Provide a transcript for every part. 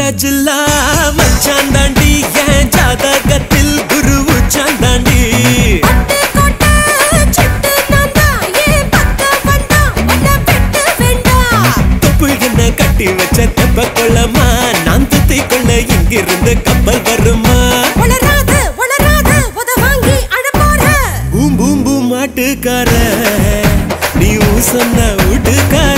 மதுராஜில்லா மச்சான் தாண்டி என் ஜாதகத்தில் குரு உச்சான் தாண்டி தொப்பு என்ன கட்டி வச்ச தெப்ப கொள்ளமா நான் துத்தி கொள்ள இங்கிருந்து கப்பல் வருமா பூம் பூம் பூம் மாட்டுக்கார நீ ஊ சொன்ன வீட்டுக்கார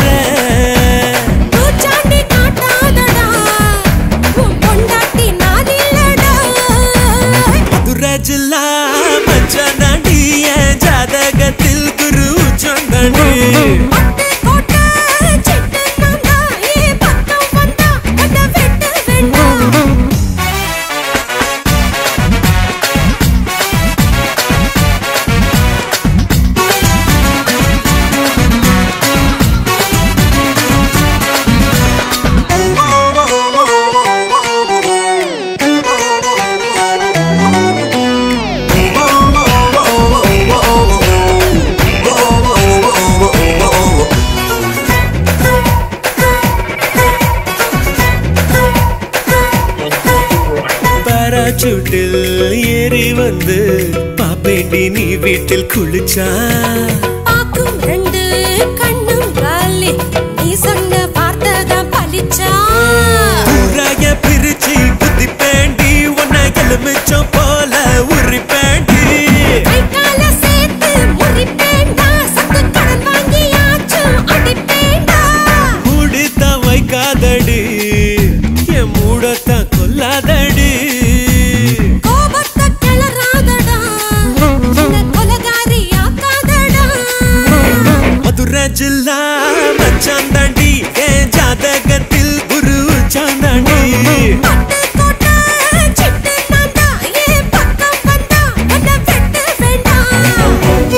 மதுராஜில்லா மச்சான் தாண்டி என் ஜாதகத்தில் குரு உச்சான் தாண்டி பாராசூட்டில் ஏறி வந்து பாப்பேண்டி நீ வீட்டில் குளிச்சா சொன்ன வார்த்தை தான் பலிச்சா ஊராய பிரிச்சு குத்தி பேண்டி உன்னை எலுமிச்சம் போல உரி பேண்டி கை கால சேர்த்து முறிப்பேண்டா சத்து கடன் வாங்கியாச்சும் அடிப்பேண்டா மூடித்தான் வைக்காதடி என் மூடத்தான் கொல்லாதடி கோபத்தை கிளறாதடா என்ன கொலகாரி ஆக்காதடா மதுரை ஜில்லா மச்சான் தாண்டி என் ஜாதகத்தில் குரு சாந்தாண்டி பட்டு கோட்டை சிட்டு நான்தா ஏன் பக்கம் வந்தா உன்னை வெட்ட வேண்டாம்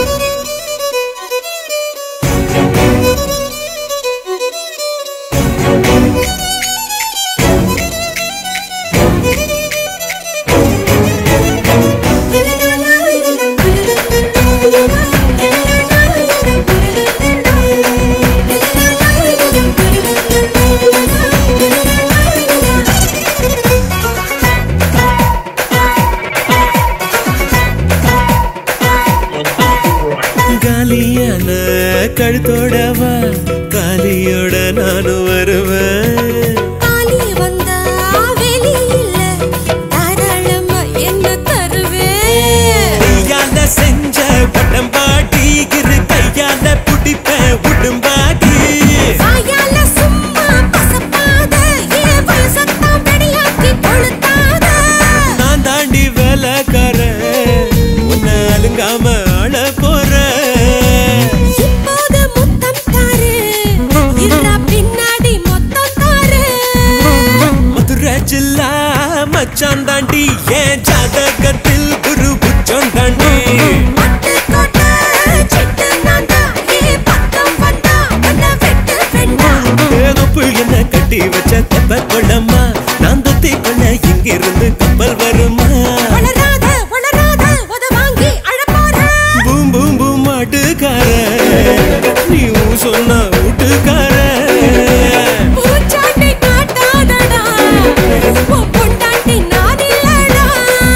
காலியான கழுத்தோடவா காலியோட நானும் வருவேன் காலி வந்தா வெளியில தாராளமா என்ன தருவேன் கையால செஞ்ச உடம்பாடி இரு கையால புடிப்ப உடும்பாடி வாயால சும்மா பசப்பாத என் வயசத்தான் வெடியாக்கி கொளுத்தாத நான் தாண்டி வேலைக்கார உன்னை அலுங்காம ஆள போற இப்போது முத்தம் தாரு இருடா பின்னாடி மொத்தம் தாரு மதுரை ஜில்லா மச்சான் தாண்டி என் ஜாதகத்தில் குரு புச்சம் தாண்டி பட்டு கோட்டை சிட்டு நான்தா ஏன் பக்கம் வந்தா உன்னை வெட்ட வேண்டாம் ஏகப்பு என்ன கட்டி வச்ச தெப்ப கொள்ளம்மா நான் துத்தி கொள்ள இங்கிருந்து கப்பல் வருமா வளராத வளராத உத வாங்கி அழப்போற பூம் பூம் பூம் மாட்டுக்கார நீ ஊ சொன்ன வீட்டுக்கார பூச்சாண்டி காட்டாதடா உன் பொண்டாட்டி நான் இல்லடா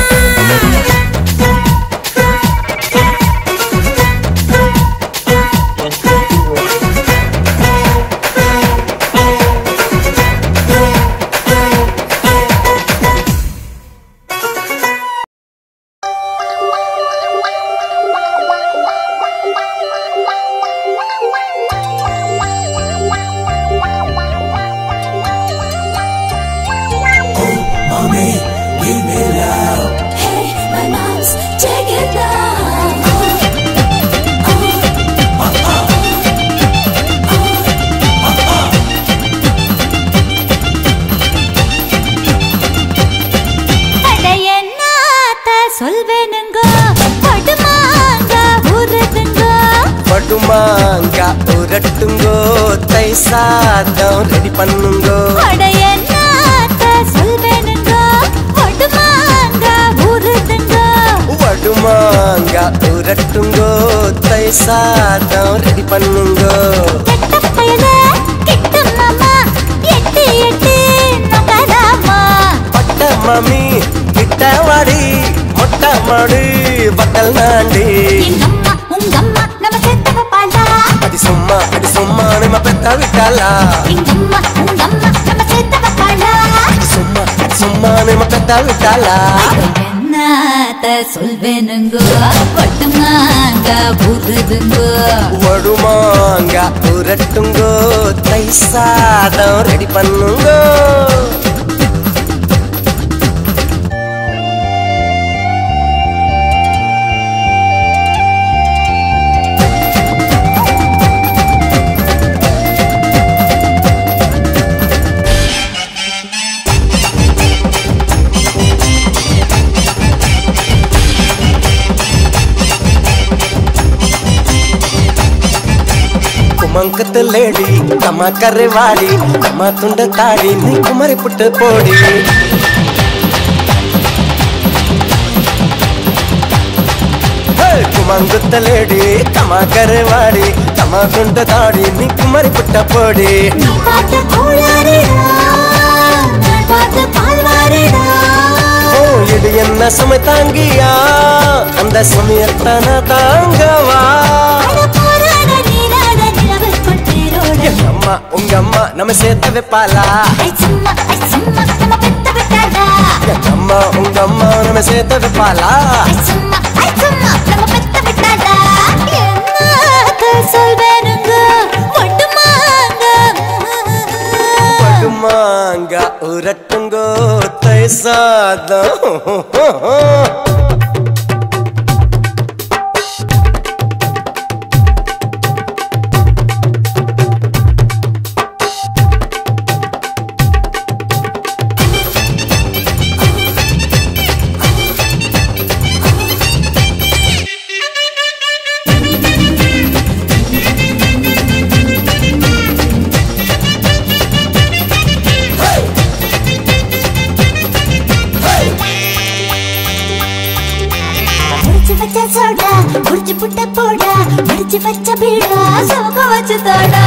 Hey, my mom's taking down. சொல்வேனுங்க படுமாங்க ஊருதுங்க படுமாங்க உரட்டுங்கோ தை சாதம் ரெடி பண்ணுங்கோ அட என்னத்த சொல்வேனுங்க படுமாங்க ஊருதுங்க வடுமாங்க உரட்டுங்கோ தை சாதம் ரெடி பண்ணுங்கோ கெட்ட பயல கிட்ட மாமா எட்டு எட்டு நொங்கராமா மாமி கிட்டவாடி மொட்டை மாடு வக்கல் நாண்டி எங்கம்மா உங்கம்மா நம்ம சேர்த்து வைப்பாளா அடி சும்மா அடி சும்மா நம்ம பெத்த விட்டாளா எங்கம்மா உங்கம்மா நம்ம சேர்த்து வைப்பாளா அடி சும்மா அடி சும்மா நம்ம பெத்த விட்டாளா என்னத்த சொல்வேனுங்கோ பட்டுமாங்க புதுதுங்கோ ஒடுமாங்க உரட்டுங்கோ தை சாதம் ரெடி பண்ணுங்கோ కుమంకత లేడి కమ కర్రెవాడి కమ తుండ తాడి నీ కుమరి పుట్ట పోడి కుమంగుత్త లేడి కమ కర్రెవాడి కమ తుండ తాడి నీ కుమరి పుట్ట పోడి நீ பார்த்த கோளாறுடா நான் பார்த்த பால்வாறுடா ஓ இது என்ன சுமை தாங்கியா அந்த சுமையத்தான தாங்கவா அட போராட நீராட நிலவில் கொட்டேரோட எங்க அம்மா உங்க அம்மா நம்ம சேர்த்து வைப்பாளா ஐ சும்மா ஐ சும்மா நம்ம பெத்த விட்டாடா எங்க அம்மா உங்க அம்மா நம்ம சேர்த்து வைப்பாளா ஐ சும்மா ஐ சும்மா நம்ம பெத்த விட்டாடா என்னத்த சொல்வேனுங்க ஒட்டுமாங்க படுமாங்க உரட்டுங்கோ தை சாதம் முடிச்சு வச்ச சோடா முடிச்சு புட்ட போடா முடிச்சு வச்ச பீடா சோக வச்சு தோடா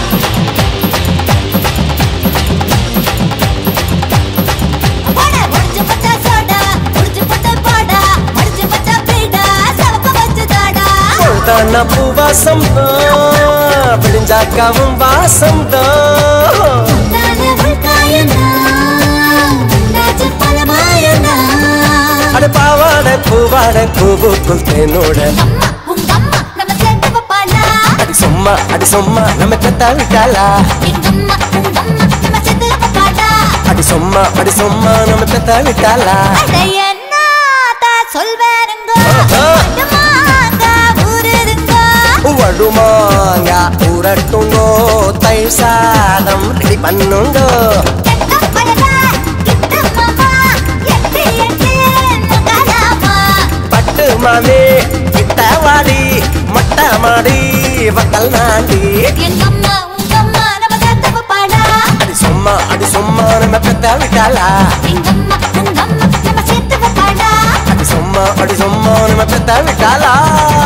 போடா, முடிச்சு வச்ச சோடா, முடிச்சு புட்ட போடா, முடிச்சு வச்ச பீடா, சோக வச்சு தோடா. தான பூவாசம் தான் விடிஞ்சாக்காவும் வாசம் தான் தானே உள்காயனா, உண்டாச்சு பல மாயனா. அட பாவாட பூவாட பூவுக்குள் தேனோட அம்மா, உங்க அம்மா நம்ம சேர்த்து வைப்பாளா? அடி சும்மா அடி சும்மா நம்ம பெத்தா விட்டாளா எங்க அம்மா, உங்க அம்மா நம்ம சேர்த்து வைப்பாளா? அடி சும்மா அடி சும்மா நம்ம பெத்தா விட்டாளா அட என்னத்த சொல்வேனுங்கோ, ஆஹா. மட்டுமாங்க ஊருதுங்கோ. வடுமாங்க உரட்டுங்கோ தை சாதம் ரெடி பண்ணுங்கோ எட்ட பயலா, கிட்ட மாமா, எட்டு எட்டு முகலாமா. பட்டு மாமே கிட்டவாடி மொட்டை மாடி வக்கல் நாண்டி எங்க அம்மா, உங்க அம்மா நம்ம சேர்த்து வைப்பாளா? அடி சும்மா அடி சும்மா நம்ம பெத்தா விட்டாளா எங்க அம்மா, உங்க அம்மா நம்ம சேர்த்து வைப்பாளா? அடி சும்மா அடி சும்மா நம்ம பெத்தா விட்டாளா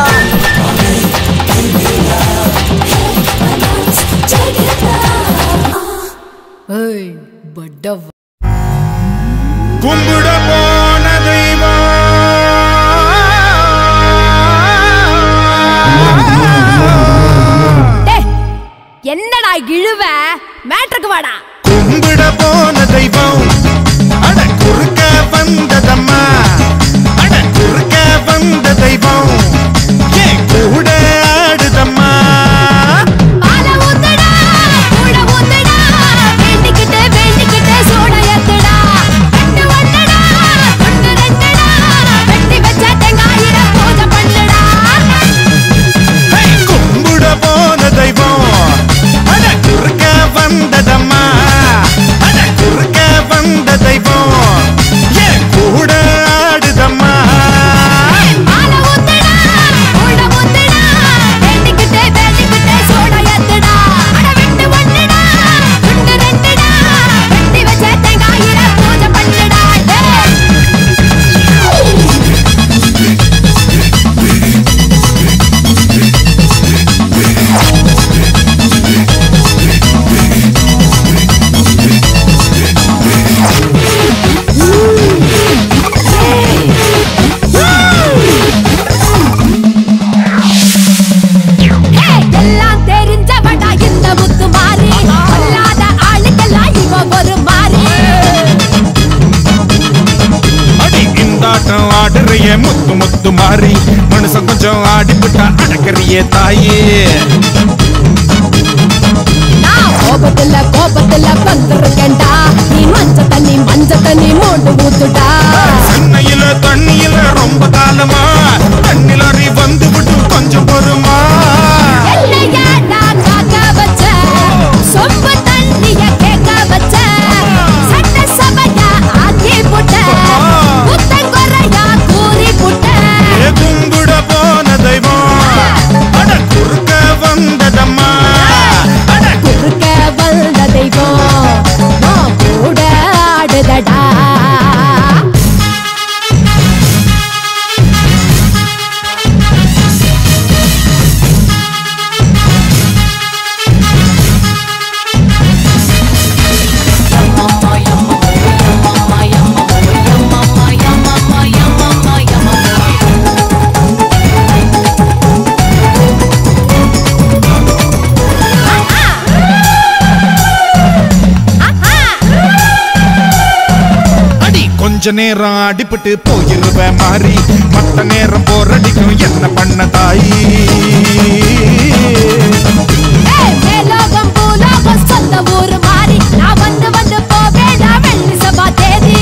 ஏய் பட்டவ கும்பிட போன தெய்வம் டேய் என்னடா இழுவ மேட்ருக்கு வாடா கும்பிட போன தெய்வம் அட குறுக்க வந்ததம்மா அட குறுக்க வந்த தெய்வம் ஏன் கூட ஆடுதம்மா பால ஊத்துடா கூட ஊத்துடா வேண்டிக்கிட்டு வேண்டிக்கிட்டு சூட ஏத்துடா கட்டு வந்துடா ஒண்ணு ரெண்டுடா வெட்டி வச்ச தேங்காயிர பூஜை பண்ணுடா ஹே, கும்பிட போன தெய்வம் அட குறுக்க வந்ததம்மா அட குறுக்க அடிபட்டா அடக்கறியே தாயே நான் கோபத்துல கோபத்துல வந்துருக்கேன்டா நீ மஞ்ச தண்ணி மஞ்ச தண்ணி மோண்டு ஊத்துடா சென்னையில தண்ணியில ரொம்ப காலமா தண்ணிலறி வந்து விட்டு கொஞ்சம் பொறுமா என்னையாடா காக்க வச்ச சொம்பு தண்ணிய கேட்க வச்ச சட்ட சபையா ஆக்கி புட்ட புத்தங்குறையா கூறி புட்ட ஏ கும்பிட போன தெய்வம் அட குறுக்க வந்ததம்மா அட குறுக்க வந்த தெய்வம் நான் கூட ஆடுதடா அடி கொஞ்ச நேரம் அடிபட்டு போயிருவேன் மாறி மத்த நேரம் போரடிக்கும் என்ன பண்ண தாயி ஏய், மேலோகம் பூலோகம் சொந்த ஊரு மாறி நான் வந்து வந்து போவேடா வெள்ளி சபா தேதி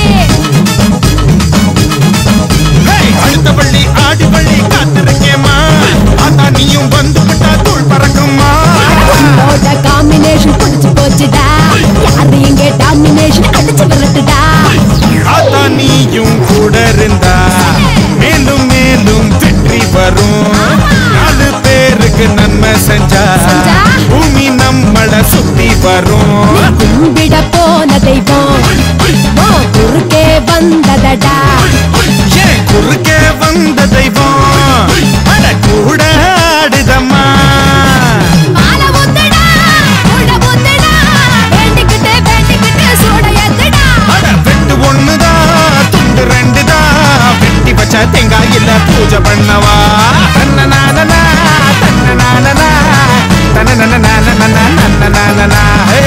ஹேய், அடுத்த பள்ளி ஆடி பள்ளி காத்திருக்கேம்மா அதான் நீயும் வந்து விட்டா தூள் பறக்குமா உன்னோட காம்பினேஷன் பிடிச்சு போச்சுடா யாரு இங்க டாமினேஷன் அடிச்சு விரட்டுடா அதான் நீயும் கூட இருந்தா மேலும் மேலும் வெற்றி வரும் நாலு பேருக்கு நன்மை செஞ்சா செஞ்சா? பூமி நம்மள சுத்தி வரும் கும்பிட போன தெய்வம் ஓ குறுக்கே வந்ததடா ஏன் குறுக்கே வந்த தெய்வம் அட கூட ஆடுதம்மா மாலை ஊத்துடா கூட ஊத்துடா வேண்டிக்கிட்டு வேண்டிக்கிட்டு சூட ஏத்துடா அட வெட்டு ஒண்ணுதான் துண்டு ரெண்டுதான் வெட்டி வச்ச தேங்காயில பூஜை பண்ணவா தன்ன நானனா தன்ன நானனா தன்ன நானனா நன்ன நானனா hey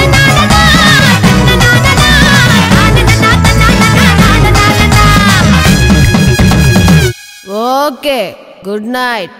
okay good night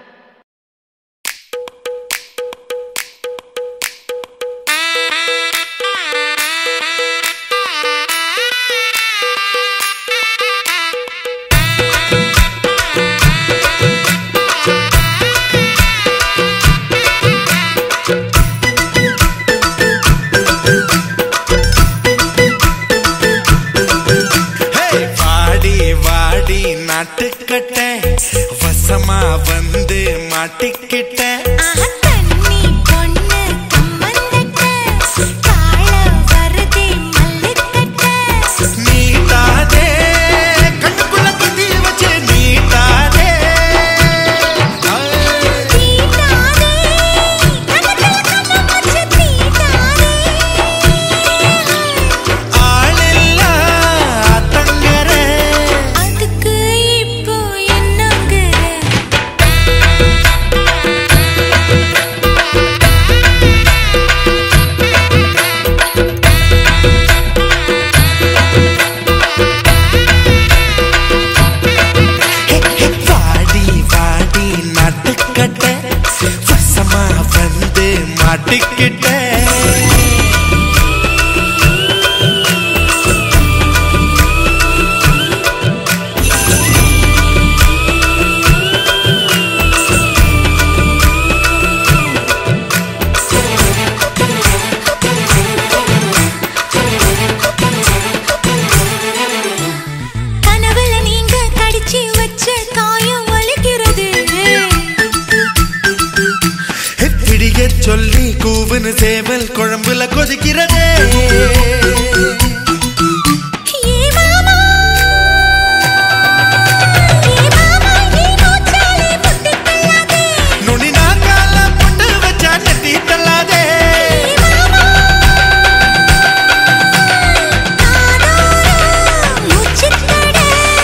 hey, வாடி வாடி நாட்டுக்கட்ட வசமா வந்து மாட்டிக்கிட்ட தண்ணி பொண்ணு கம்மந்தட்ட காள வருதே மல்லுக்கட்ட நீட்டாதே கண்ணுக்குள்ள குத்தி வச்சு நீட்டாதே தீட்டாதே கணத்துல கண்ணம் வச்சு தீட்டாதே ஆளில்லா தங்கர அதுக்கு இப்போ என்னங்க வாடி வாடி நாட்டுக்கட்ட வசமா வந்து மாட்டிக்கிட்ட கனவுல நீங்க கடிச்சு வச்ச காயம் வலிக்கிறது பிடிக்க சொல்லி கூவுன்னு சேவல் குழம்புல கொதிக்கிறதே ஏ மாமா ஏ மாமா நீ மூச்சாலே முட்டி தள்ளாதே நுனி நாக்கால புட்டு வச்சா நெத்தி தள்ளாதே மூச்சுத்தட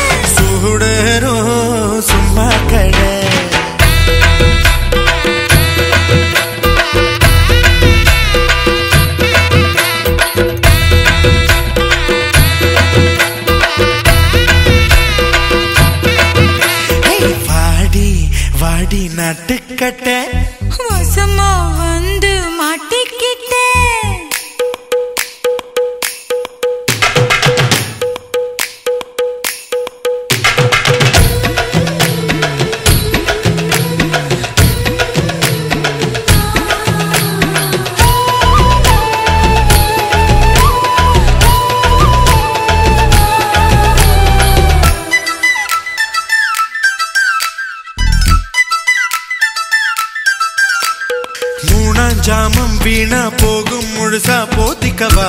சுடரும் சும்மா கடை ஆ அடி நட்டுக்கட்ட வசமா வந்து மாட்டிக்கிட்டேன் மூணாம் ஜாமம் வீணா போகும் முழுசா போத்திக்கவா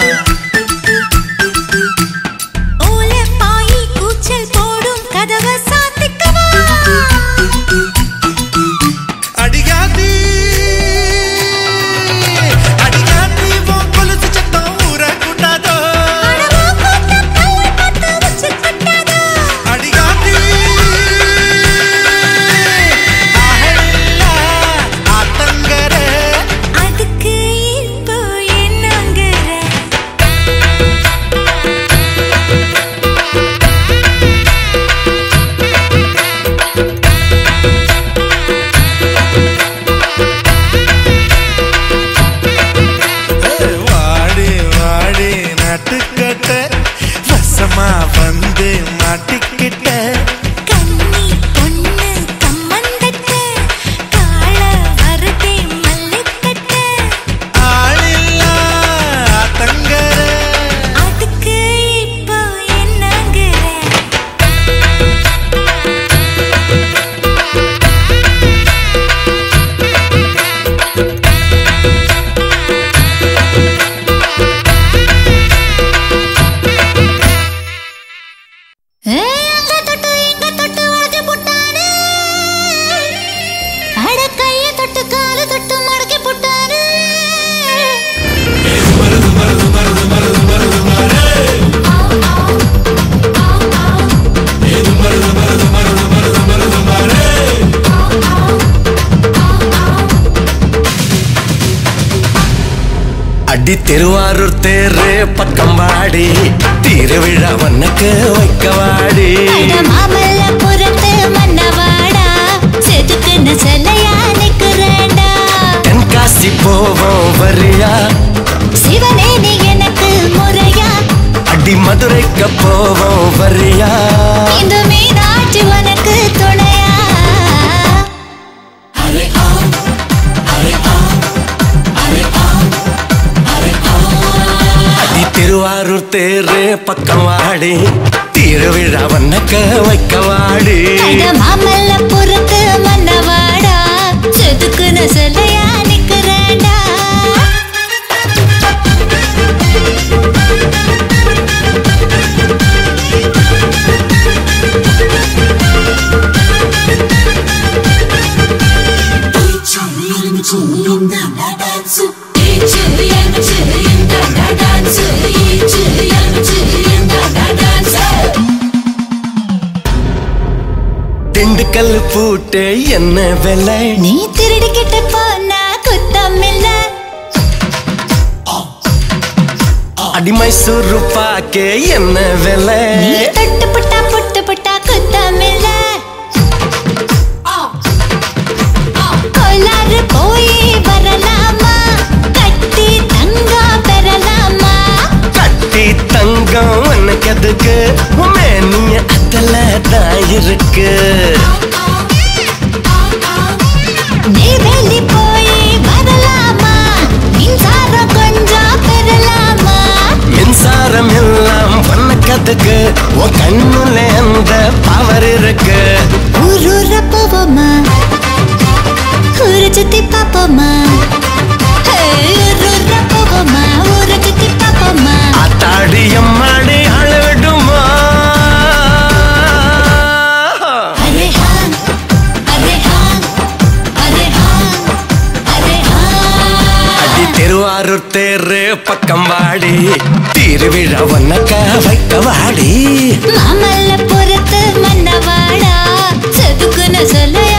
ஓலை பாயி கூச்சல் போடும் கதவை சாத்திக்கவா அடியாதி அடியாதி உன் கொலுசு சத்தம் ஊர கூட்டாதோ அடவா போட்ட பல்லை பார்த்து உச்சி கொட்டாதா அடியாதி ஆஹெல்லா ஆத்தங்கர அதுக்கு இப்போ என்னங்கிற வாடி வாடி நட்டுக்கட்ட வசமா வந்து மாட்டிக்கிட்ட கன்னி பொண்ணு கம்மந்தட்ட காள வரதே மல்லிக்கட்ட ஆளில்லா ஆத்தங்கர அதுக்கு இப்போ என்னங்கிற அங்க தொட்டு இங்க தொட்டு வளைச்சு போட்டாரு அட கைய தொட்டு கால தொட்டு மடக்கி போட்டாரு அடி திருவாரூர் தேரு பக்கம் வாடி திருவிழா வண்ணக்கு வைக்க வாடி அட மாமல்லபுரத்து மன்னவாடா செதுக்குன்னு செல்லையா நிக்கிறேன்டா தென்காசி போவோம் வரியா சிவனே நீ எனக்கு முறையா அடி மதுரைக்கு போவோம் வரியா இந்த மீனாட்சி உனக்கு துணையா அடி திருவாரூர் தேரு பக்கம் வாடி திருவிழா வண்ணக்க வைக்க வாடி அட மாமல்லபுரத்து மன்னவாடா செதுக்குன்னு செல்லையா நிக்கிறேன்டா திண்டுக்கல் பூட்டு என்ன விலை நீ திருடிக்கிட்டு போனா குத்தமில்ல அடி மைசூரு பாக்கே என்ன விலை நீ தொட்டு புட்டா புட்டு புட்டா குத்தமில்ல கோலாறு போய் வரலாமா கட்டி தங்கம் பெறலாமா கட்டி தங்கம் உனக்கு எதுக்கு மேனிய அத்தல தான் இருக்கு நெய்வேலி போய் வரலாமா மின்சாரம் கொஞ்சம் பெறலாமா மின்சாரம் எல்லாம் உனக்கு உன் கண்ணுல அந்த பவர் இருக்கு ஊரூர போவோமா ஊரை சுத்தி பாப்போமா ஹே, ஊரூர போவோமா ஊரை சுத்தி பாப்போமா ஆத்தாடி அம்மாடி அளவிடுமா அரே ஹான் அரே ஹான் அரே ஹான் அரே ஹான் அடி திருவாரூர் தேரு பக்கம் வாடி திருவிழா உனக்க வைக்க வாடி மாமல்லபுரத்து மன்னவாடா செதுக்குன்னு சொல்லையா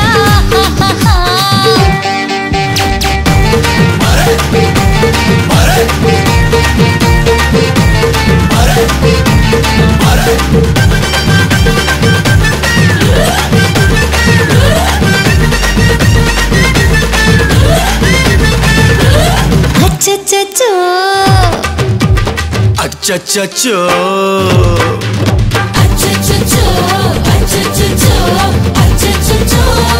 அச்சச்சோ அச்சச்சோ அச்சச்சோ அச்சச்சோ அச்சச்சோ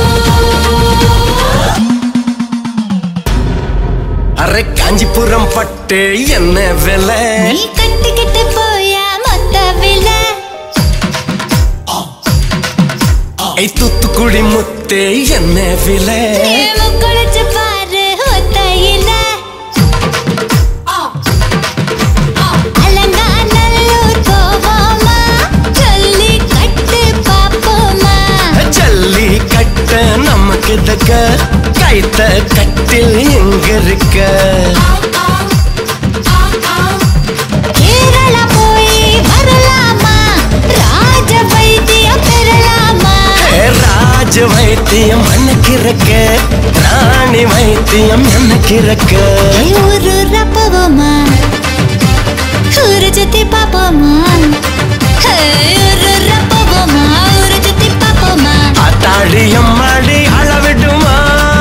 அரை காஞ்சிபுரம் பட்டு என்ன விலை நீ கட்டிக்கிட்டு போயா மொத்த விலை ஐ தூத்துக்குடி முத்தே என்ன விலை நீ முக்குளிச்சு பாரு ஒத்தையில அலங்காநல்லூர் போவோமா சொல்லி கட்டு பாப்போமா ஜல்லி கட்ட நமக்கு தக்க கைத்த கட்டில் எங்க இருக்க கேரளா போய் வரலாமா ராஜ வைத்தியம் பெறலாமா ஏ, ராஜ வைத்தியம் அன்னைக்கு இருக்க ராணி வைத்தியம் எனக்கு இருக்க ஊரு போவோமா ஊரு சுத்தி பாப்போமா ஊரு போவோமா ஊரு சுத்தி பாப்போமா ஆத்தாடி அம்மாடி அளவிடுமா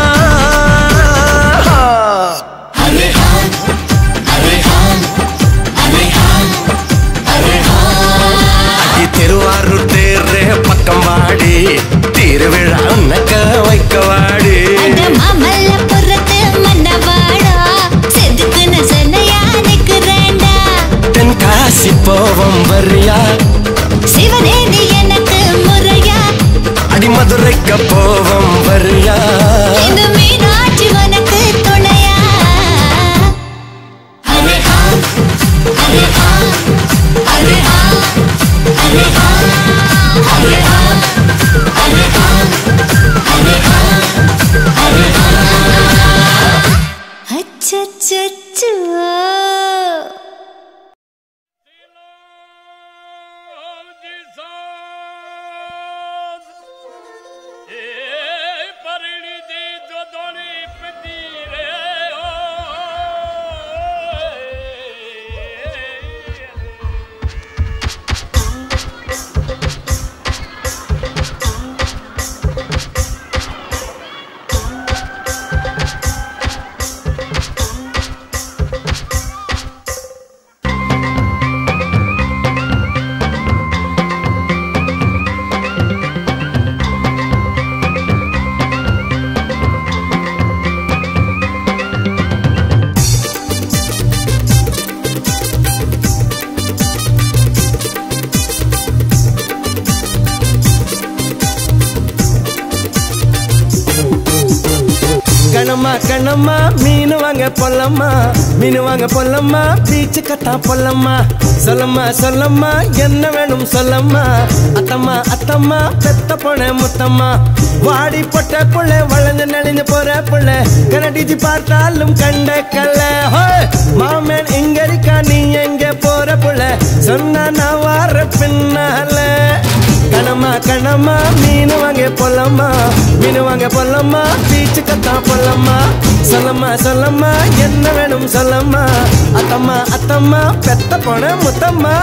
அடி திருவாரூர் தேரு பக்கம் வாடி திருவிழா உனக்க வைக்க வாடி அட மாமல்ல புறத்து மன்னவாடா செதுக்குன சென்னையா நிக்கிறேன்டா தென்காசி போவோம் வரியா சிவனே நீ எனக்கு முறையா அடி மதுரைக்க போவோம் வரியா இந்த மீனாட்சி உனக்கு துணையா அரே ஆ அரே ஆ அரே ஆ அரே ஆ அரே ஆ அரே ஆ அரே ஆ அரே ஆ அச்சச்சோ கணமா கணமா மீன் வாங்க பொல்லம்மா மீன் வாங்க பொல்லம்மா பீச்சு கத்தா பொல்லம்மா சொல்லம்மா சொல்லம்மா என்ன வேணும் சொல்லம்மா அத்தம்மா அத்தம்மா பெத்த பொண்ண முத்தம்மா வாடி பொட்ட புள்ள வளைஞ்சு நெளிஞ்சு போற புள்ள கனடிச்சு பார்த்தாலும் கண்ட கல்ல ஹோய்! மாமன் இங்க இருக்கா நீ எங்க போற புள்ள சொன்னா நான் வார பின்னால கணமா கணமா மீன் வாங்க பொல்லம்மா மீன் வாங்க பொல்லம்மா பீச்சு கத்தா பொல்லம்மா சொல்லம்மா சொல்லம்மா என்ன வேணும் சொல்லம்மா அத்தம்மா அத்தம்மா பெத்த போன முத்தம்மா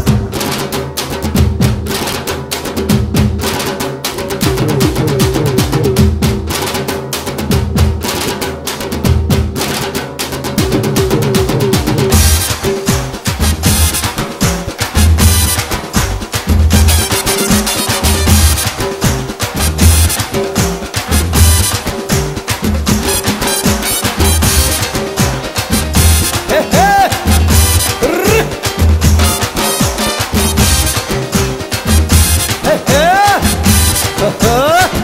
ஹே, ஹே. ரு. ஹே, ஹே. ஓஹோ.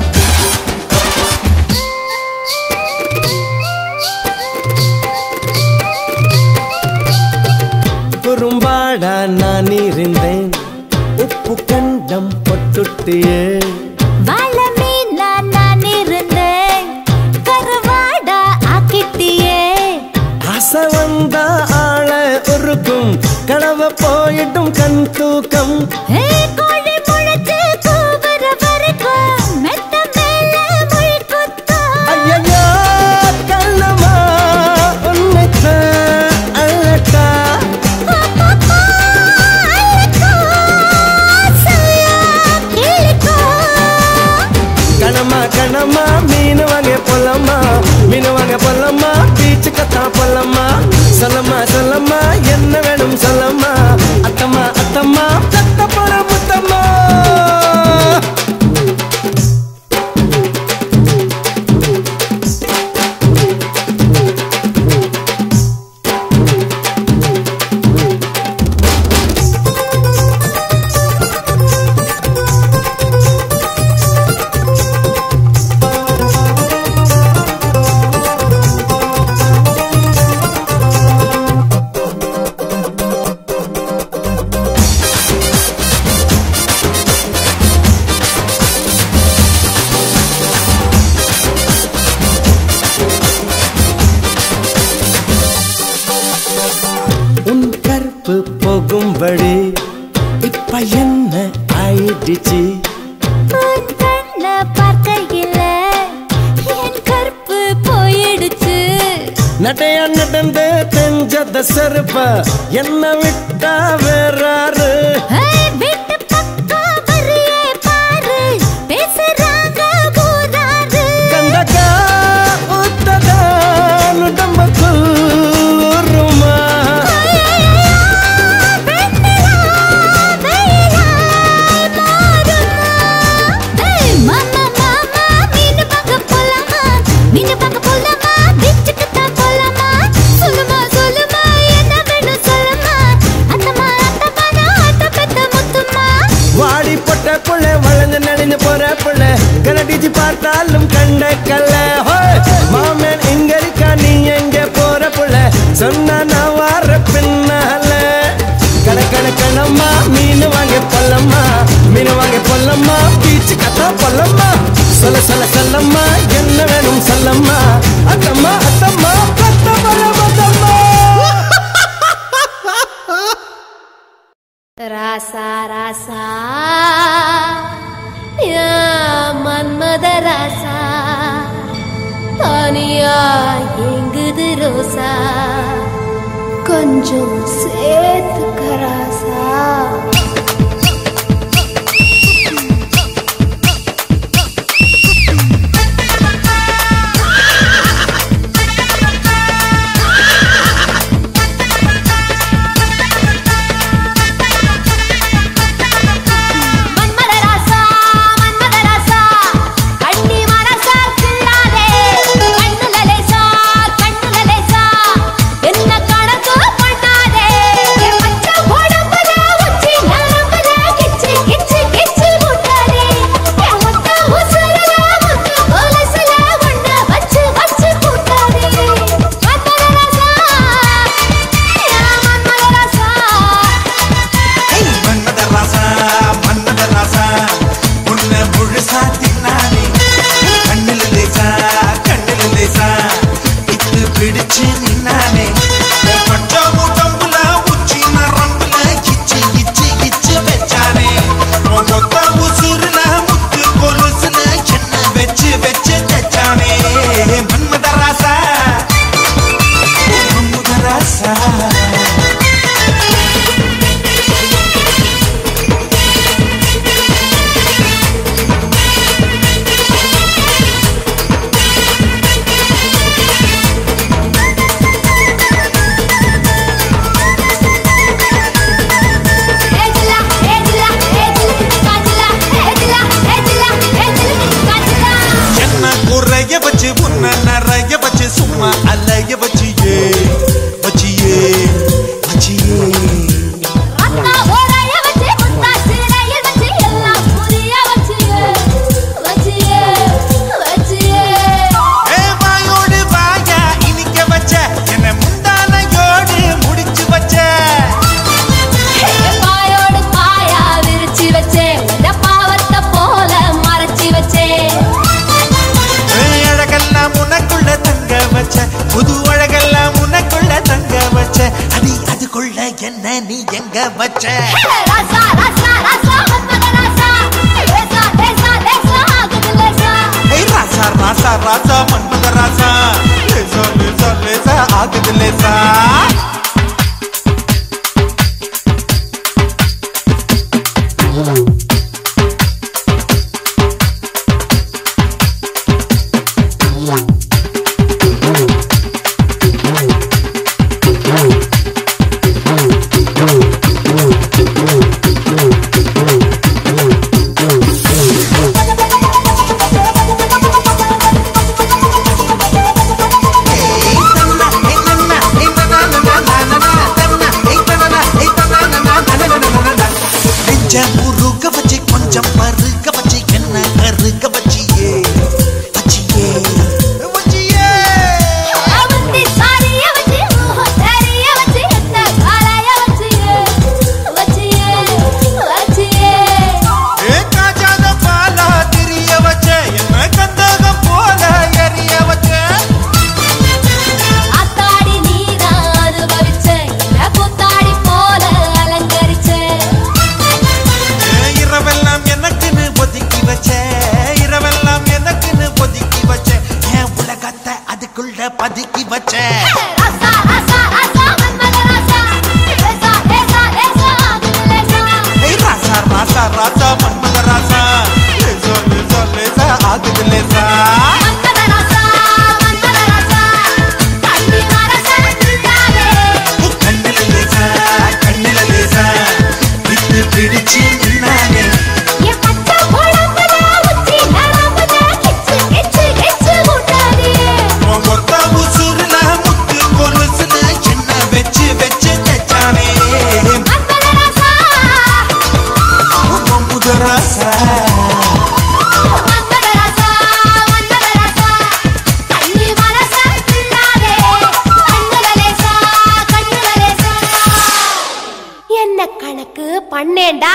குறும்பாடா நான் இருந்தேன் உப்பு கண்டம் பொட்டுட்டியே வாழ மீனா நான் இருந்தேன் கருவாடா ஆக்கிட்டியே ஆசை வந்தா ஆள உருக்கும் கனவு போயிட்டும் கண் தூக்கம் ஏ கோழி முளைச்சு கூவுற வரைக்கும் மெத்த மேல முள் குத்தும் ஐயையோ, கண்ணம்மா, உன்னைத்தான் அழட்டா. அப்பப்பா, அழுக்கோ, ஆசையா கிழிக்கோ. கணமா கணமா மீன் வாங்க பொல்லம்மா மீன் வாங்க பொல்லம்மா பீச்சு கத்தா பொல்லம்மா சொல்லம்மா சொல்லம்மா என்ன வேணும் சொல்லம்மா அத்தம்மா அத்தம்மா பெத்த போற முத்தம்மா உன் கற்பு போகும்படி இப்ப என்ன ஆயிடுச்சு உன் கண்ண பார்க்கையில என் கற்பு போயிடுச்சு நடையா நடந்து தெஞ்சத செருப்ப என்ன விட்டா வேறாரு ஏய், வீட்டு பக்கம் வரியே பாரு பேசுறாங்க ஊராரு கண்டக்கா உத்ததா உடம்புக்குள் ஊறுமா வாடி பொட்ட புள்ள வளைஞ்சு நடிஞ்சு போற புள்ள கரடிச்சு பார்த்தாலும் கண்ட கல்ல ஹோய், மாமன் இங்க இருக்கா நீ எங்க போற புள்ள சொன்னா நான் வார பின்னால கணக்கண கணம்மா மீன் வாங்க பொல்லம்மா மீன் வாங்க பொல்லம்மா பீச்சு கத்தா பொல்லம்மா சொல்ல சொல்ல சொல்லம்மா என்ன வேணும் சொல்லம்மா அத்தம்மா அத்தம்மா பத்த பரமத்தம்மா ராசா ராசா யா மன்மத ராசா தனியா எங்குது ரோசா கொஞ்சம் சேர்த்துக்க ராசா மன்மத ராசா மன்மத ராசா கண்ணி மனசா கிள்ளாதே கண்ணுல லேசா கண்ணுல லேசா என்ன கணக்கு பண்ணாதே என் மச்ச உடம்புல உச்சி நரம்புல கிச்சு கிச்சு கிச்சு முட்டாதே என் மொத்த உசுருல முத்து கொலுசுல ஒண்ணு வச்சு வச்சு கூட்டாதே மன்மத ராசா யா மன்மத ராசா மன்மத ராசா மன்மத ராசா உன்னை முழுசா தின்னானே கண்ணில் லேசா கண்ணில் லேசா இத்து பிடிச்சு நின்னானே உன் பட்ட உடம்புல உச்சி நரம்புல இச்சு இச்சு இச்சு வச்சானே உன் மொத்த உசுருல முத்து கொலுசுல என்ன வச்சு வச்சு தச்சானே மன்மத ராசா மன்மத ராசா ஏஜிலா ஏஜிலா ஏஜிலா காஜிலா ஏஜிலா ஏஜிலா ஏஜிலா காஜிலா என்ன குறைய வச்சு உன்ன நிறைய வச்சு சும்மா அலைய வச்சியே வச்சியே வச்சியே அத்தா ஓரைய வச்சு முத்தா சிறையில் வச்சு எல்லாம் புரிய வச்சியே வச்சியே வச்சியே ஏ வாயோடு வாயா இனிக்க வச்ச என்ன முந்தானையோடு முடிச்சு வச்ச பாயோடு பாயா விரிச்சு வச்சே உத பாவத்தை போல மறைச்சு வச்சே ஏ, அழகெல்லாம் உனக்குள்ள தங்க வச்ச புது அழகெல்லாம் உனக்குள்ள தங்க வச்ச அடி அதுக்குள்ள என்ன நீ எங்க வச்ச ராசா ராசா ராசா மன்மத ராசா லேசா லேசா லேசா ஆகுது லேசா ஏய் ராசா ராசா ராசா மன்மத ராசா லேசா லேசா லேசா ஆகுது லேசா ஏ வச்ச உருக வச்சு கொஞ்சம் பருக வச்சு என்ன கருக வச்சியே வச்சியே வச்சியே அவந்தி சாரிய வச்சு ஓஹோ சாரிய வச்சு என்ன காலாய வச்சு வச்சியே வச்சியே ஏ காஜாத பாலா திரிய வச்ச என்ன கந்தகம் போல எரிய வச்ச ஆத்தாடி நீதான் அது பவிச்ச என்ன புத்தாடி போல அலங்கரிச்ச ஏ, இரவெல்லாம் எனக்குன்னு ஒதுக்கி வச்ச இரவெல்லாம் எனக்குன்னு ஒதுக்கி வச்ச என் உலகத்தை அதுக்குள்ள பதுக்கி வச்ச ராசா ராசா ராசா மன்மத ராசா லேசா லேசா லேசா ஆகுது லேசா ஏய் ராசா ராசா ராசா மன்மத ராசா லேசா லேசா லேசா ஆகுது லேசா மன்மத ராசா மன்மத ராசா கண்ணி மரசா நின்றாவே ஏய், கண்ணுல லேசா கண்ணுல லேசா விட்டு பிடிச்சு நின்னானே என் பச்சை உடம்புல உச்சி நரம்புல கிச்சு கிச்சு கிச்சு முட்டாதே உன் ஒத்த உசுருல முத்து கொலுசுல என்ன வச்சு வச்சு தச்சானே மன்மத ராசா உன் முத ராசா மன்மத ராசா மன்மத ராசா கண்ணி மரசா நின்றாவே கண்ணுல லேசா கண்ணுல லேசா என்ன கணக்கு பண்ணேன்டா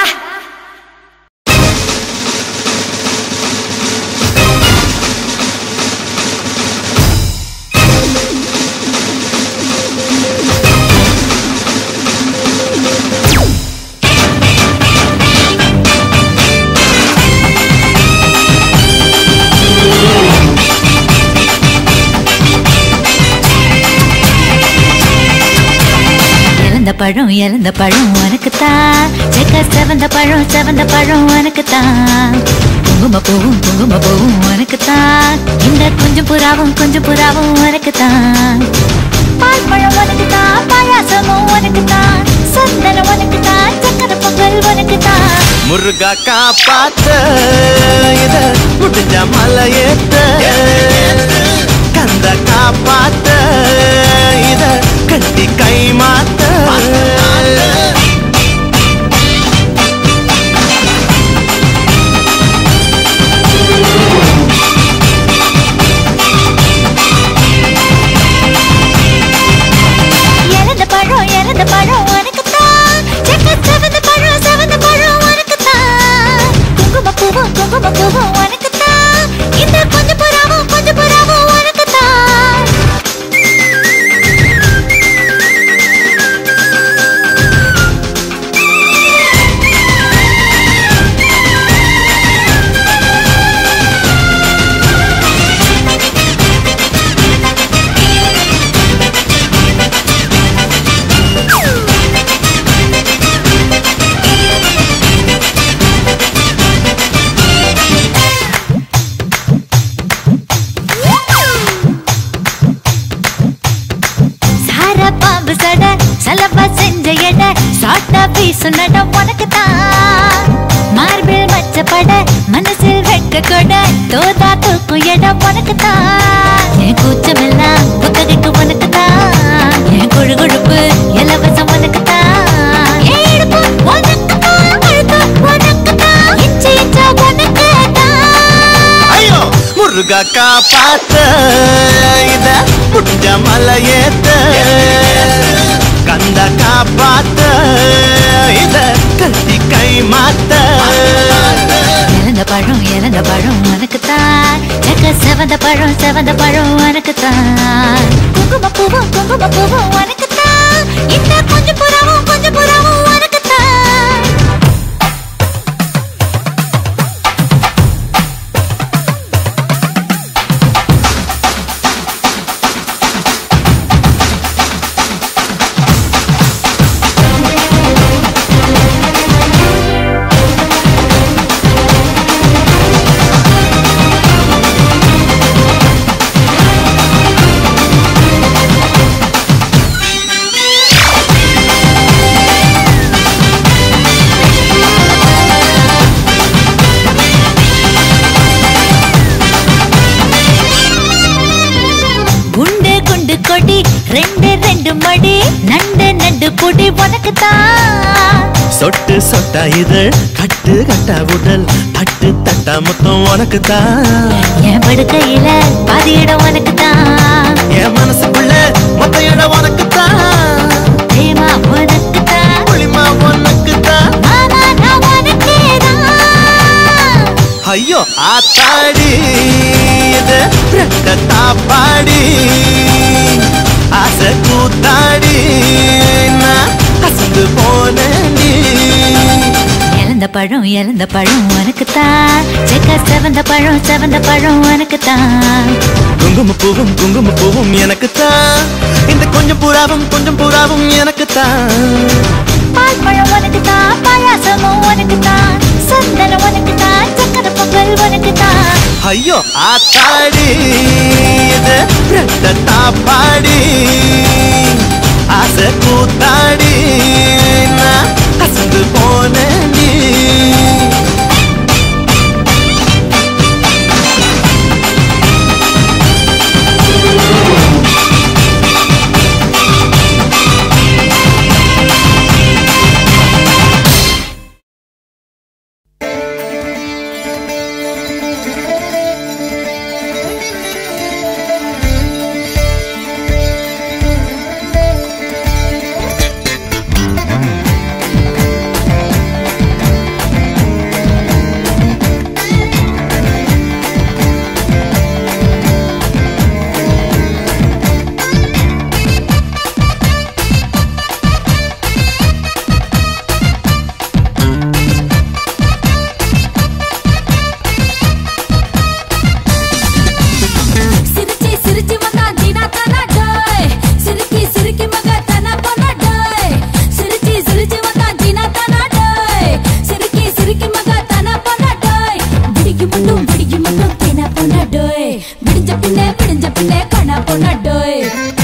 இழந்த பழம் இழந்த பழம் உனக்குத்தான் செக்க செவந்த பழம் செவந்த பழம் உனக்குத்தான் குங்கும பூவும் குங்கும பூவும் உனக்குத்தான் இந்த கொஞ்சம் புறாவும் கொஞ்சம் புறாவும் உனக்குத்தான் பால் பழம் உனக்குத்தான் பாயாசமும் உனக்குத்தான் சந்தனம் உனக்குத்தான் சக்கரை பொங்கல் உனக்குத்தான் முருகா காப்பாத்த இத முடிஞ்ச மலையேத்த கந்த காப்பாத்த இத கட்டி கை மாத்த இழந்த பழம் இழந்த பழம் உனக்குத்தான் செக்க செவந்த பழம் செவந்த பழம் உனக்குத்தான் குங்கும பூவும் குங்கும பூவும் உனக்குத்தான் இந்த கொஞ்சம் புறாவும் கொஞ்சம் புறாவும் உனக்குத்தான் சார பாம்பு சட சலவா செஞ்ச எட சாட்டா பீசு நட உனக்குத்தான் மார்பிள் மச்சப்பட மனசில் வெட்க கொட தோதா தூக்கும் இடம் உனக்குத்தான் என் கூச்சமெல்லாம் புத்தகைக்கு உனக்குத்தான் என் கொழு கொழுப்பு இலவசம் உனக்குத்தான் என் இடுப்பு உனக்குத்தான் கழுத்து உனக்குத்தான் இச்சை இச்சா உனக்குத்தான் ஐயோ முருகா காப்பாத்த இத முடிஞ்ச மலையேத்த கந்த காப்பாத்த இத கட்டி கை மாத்த இழந்த பழம் இழந்த பழம் உனக்குத்தான் செக்க செவந்த பழம் செவந்த பழம் உனக்குத்தான் குங்கும பூவும் குங்கும பூவும் உனக்குத்தான் இந்த கொஞ்சம் புறாவும் கொஞ்சம் புறாவும் உனக்குத்தான் குண்டு குண்டு கொடி ரெண்டு ரெண்டு மடி நண்டு நண்டு ரெண்டு புடி உனக்கு தான் சொட்டு சொட்டா இதழ் கட்டு கட்டா உடல் தட்டு தட்டா மொத்தம் உனக்கு தான் என் படுக்கையில பாதி இடம் உனக்கு தான் என் மனசுக்குள்ள மொத்த இடம் உனக்கு தான் பிரேமா உனக்கு தான் புளிமா உனக்கு தான் மாமா நான் உனக்கே தான் ஐயோ ஆத்தாடி இது ரெட்ட தாப்பாடி ஆசை கூத்தாடி நான் அசந்து போனேன் இழந்த பழம் இழந்த பழம் உனக்கு தான் செக்க செவந்த பழம் செவந்த பழம் உனக்கு தான் குங்கும பூவும் குங்கும பூவும் எனக்கு தான் இந்த கொஞ்சம் புறாவும் கொஞ்சம் புறாவும் எனக்கு தான் பால் பழம் உனக்கு தான் பாயாசமும் உனக்கு தான் சந்தனம் உனக்கு தான் சக்கரை பொங்கல் உனக்கு தான் ஐயோ ஆத்தாடி இது ரெட்ட தாப்பாடி ஆசை கூத்தாடி நான் அசந்து போனேன் சிரிச்சி சிரிச்சி வந்தா ஜீனா தானா டோய் சிரிக்கி சிரிக்கி மக தானா போனா டோய் சிரிச்சி சிரிச்சி வந்தா ஜீனா தானா டோய் சிரிக்கி சிரிக்கி மக தானா போனா டோய் விடிக்கு மட்டும் விடிக்கு மட்டும் தேனா போனா டோய் விடிஞ்ச பின்னே விடிஞ்ச பின்னே காணா போனா டோய்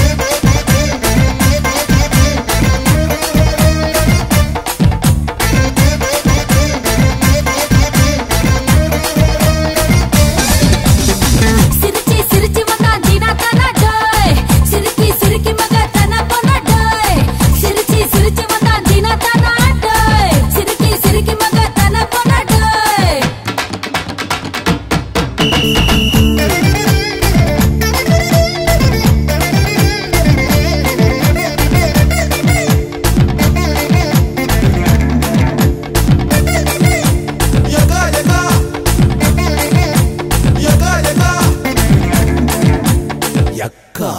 சிரிச்சி சிரிச்சி வந்தா ஜீனா தானா டோய் சிரிக்கி சிரிக்கி மக தானா போனா டோய் சிரிச்சி சிரிச்சி வந்தா ஜீனா தானா டோய் சிரிக்கி சிரிக்கி மக தானா போனா டோய் யக்கா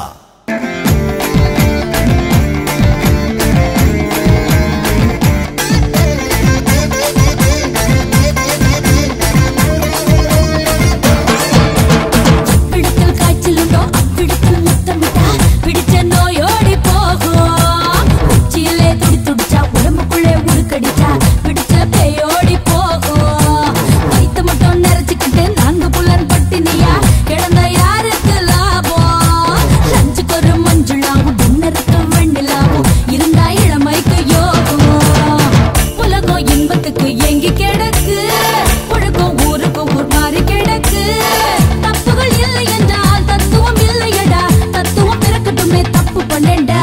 பிடித்தல் காய்ச்சலுண்டோ அப்பிடித்தல் முத்தமிட்டா பிடிச்ச நோயோடி போகும் உச்சியிலே துடி துடிச்சா உடம்புக்குள்ளே உருக்கடிச்சா பிடிச்ச பேயோடி போகும் வயித்த மட்டும் நிறைச்சுக்கிட்டு நாங்க புலன் பட்டினியா கிடந்த யாருக்கு லாபம் லஞ்சுக்கு ஒரு மஞ்சுளாவும் டின்னருக்கு வெண்ணிலாவும் இருந்தா இளமைக்கு யோகம் உலகம் இன்பத்துக்கு எங்கி கிடக்கு உலகம் ஊருக்கு ஊர் மாறி கிடக்கு தப்புகள் இல்லை என்றால் தத்துவம் இல்லையடா தத்துவம் பிறக்கட்டுமே தப்பு பண்ணேன்டா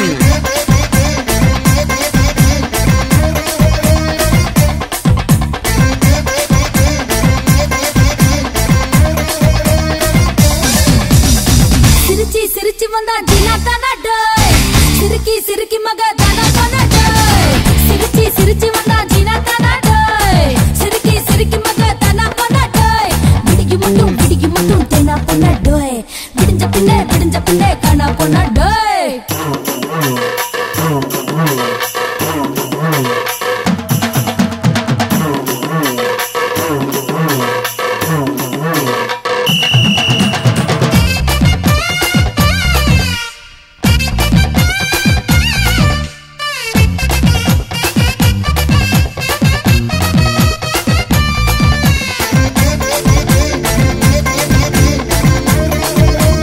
சிரிச்சி சிரிச்சி வந்தா ஜீனா தானா டோய் சிரிக்கி சிரிக்கி மக தானா தானா டோய் சிரிச்சி சிரிச்சி வந்தா ஜீனா தானா டோய் சிரிக்கி சிரிக்கி மக தானா தானா டோய் விடிக்கு மட்டும் விடிக்கு மட்டும் தேனா பண்ண டோய் விடிஞ்ச பின்னே விடிஞ்ச பின்னே காணா போனா டோய் Thank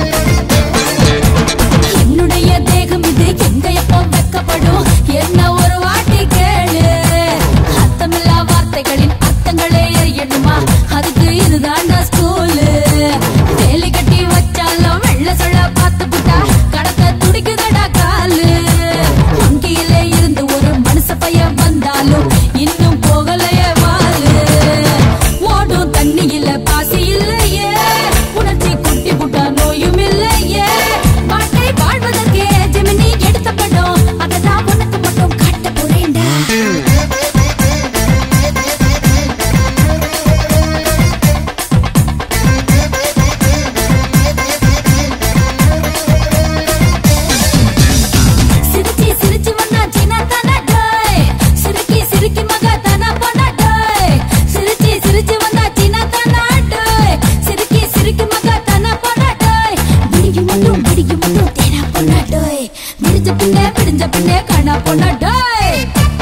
தெரிஞ்ச பின்னே கண்ணா பொண்ணா டேய்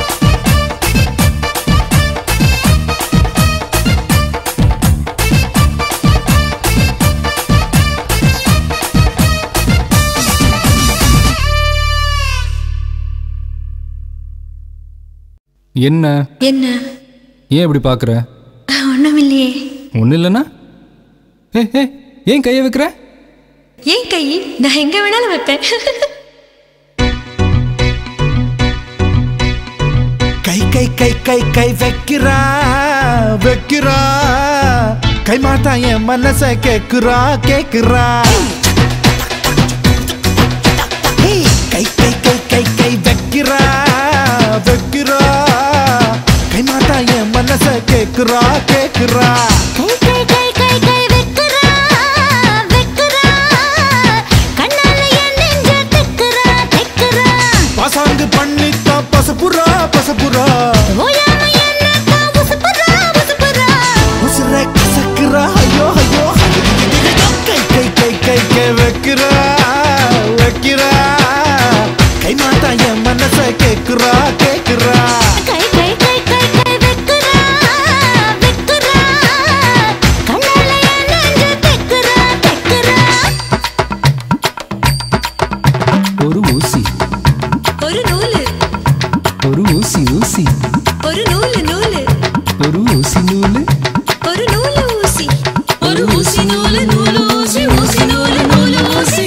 என்ன என்ன ஏன் இப்படி பார்க்குற ஒண்ணுமில்லையே ஒன்றும் இல்லைன்னா ஏ ஏ ஏன் கையை வைக்கிற ஏன் கை நான் எங்க வேணாலும் வைப்பேன் கை கை கை கை கை வைக்கிறா வைக்கிறா கை மாத்தா என் மனச கேக்குறா கேக்குறா கை கை கை கை கை வைக்கிறா வைக்கிறா கை மாத்தா என் மனச கேக்குறா கேக்குறா கை கை கை கை கை வெக்குறா வெக்குறா கண்ணால என் நெஞ்ச தெக்குறா தெக்குறா பாசாங்கு பண்ணித்தான் பசப்புறா பசப்புறா ஓயாம என்னக்கா உசுப்புறா உசுப்புறா உசுர கசக்குறா ஐயோ ஐயோ கை கை கை கை கை வைக்கிறா வைக்கிறா கை மாத்தா என் மனச கேக்குறா கேக்குறா கை கை கை கை கை வெக்குறா வெக்குறா கண்ணால என் நெஞ்ச தெக்குறா தெக்குறா ஒரு ஊசி ஒரு நூலு ஒரு ஊசி ஊசி ஒரு நூலு நூலு ஒரு ஊசி நூலு ஒரு நூலு ஊசி ஒரு ஊசி நூலு நூலு ஊசி ஊசி நூலு நூலு ஊசி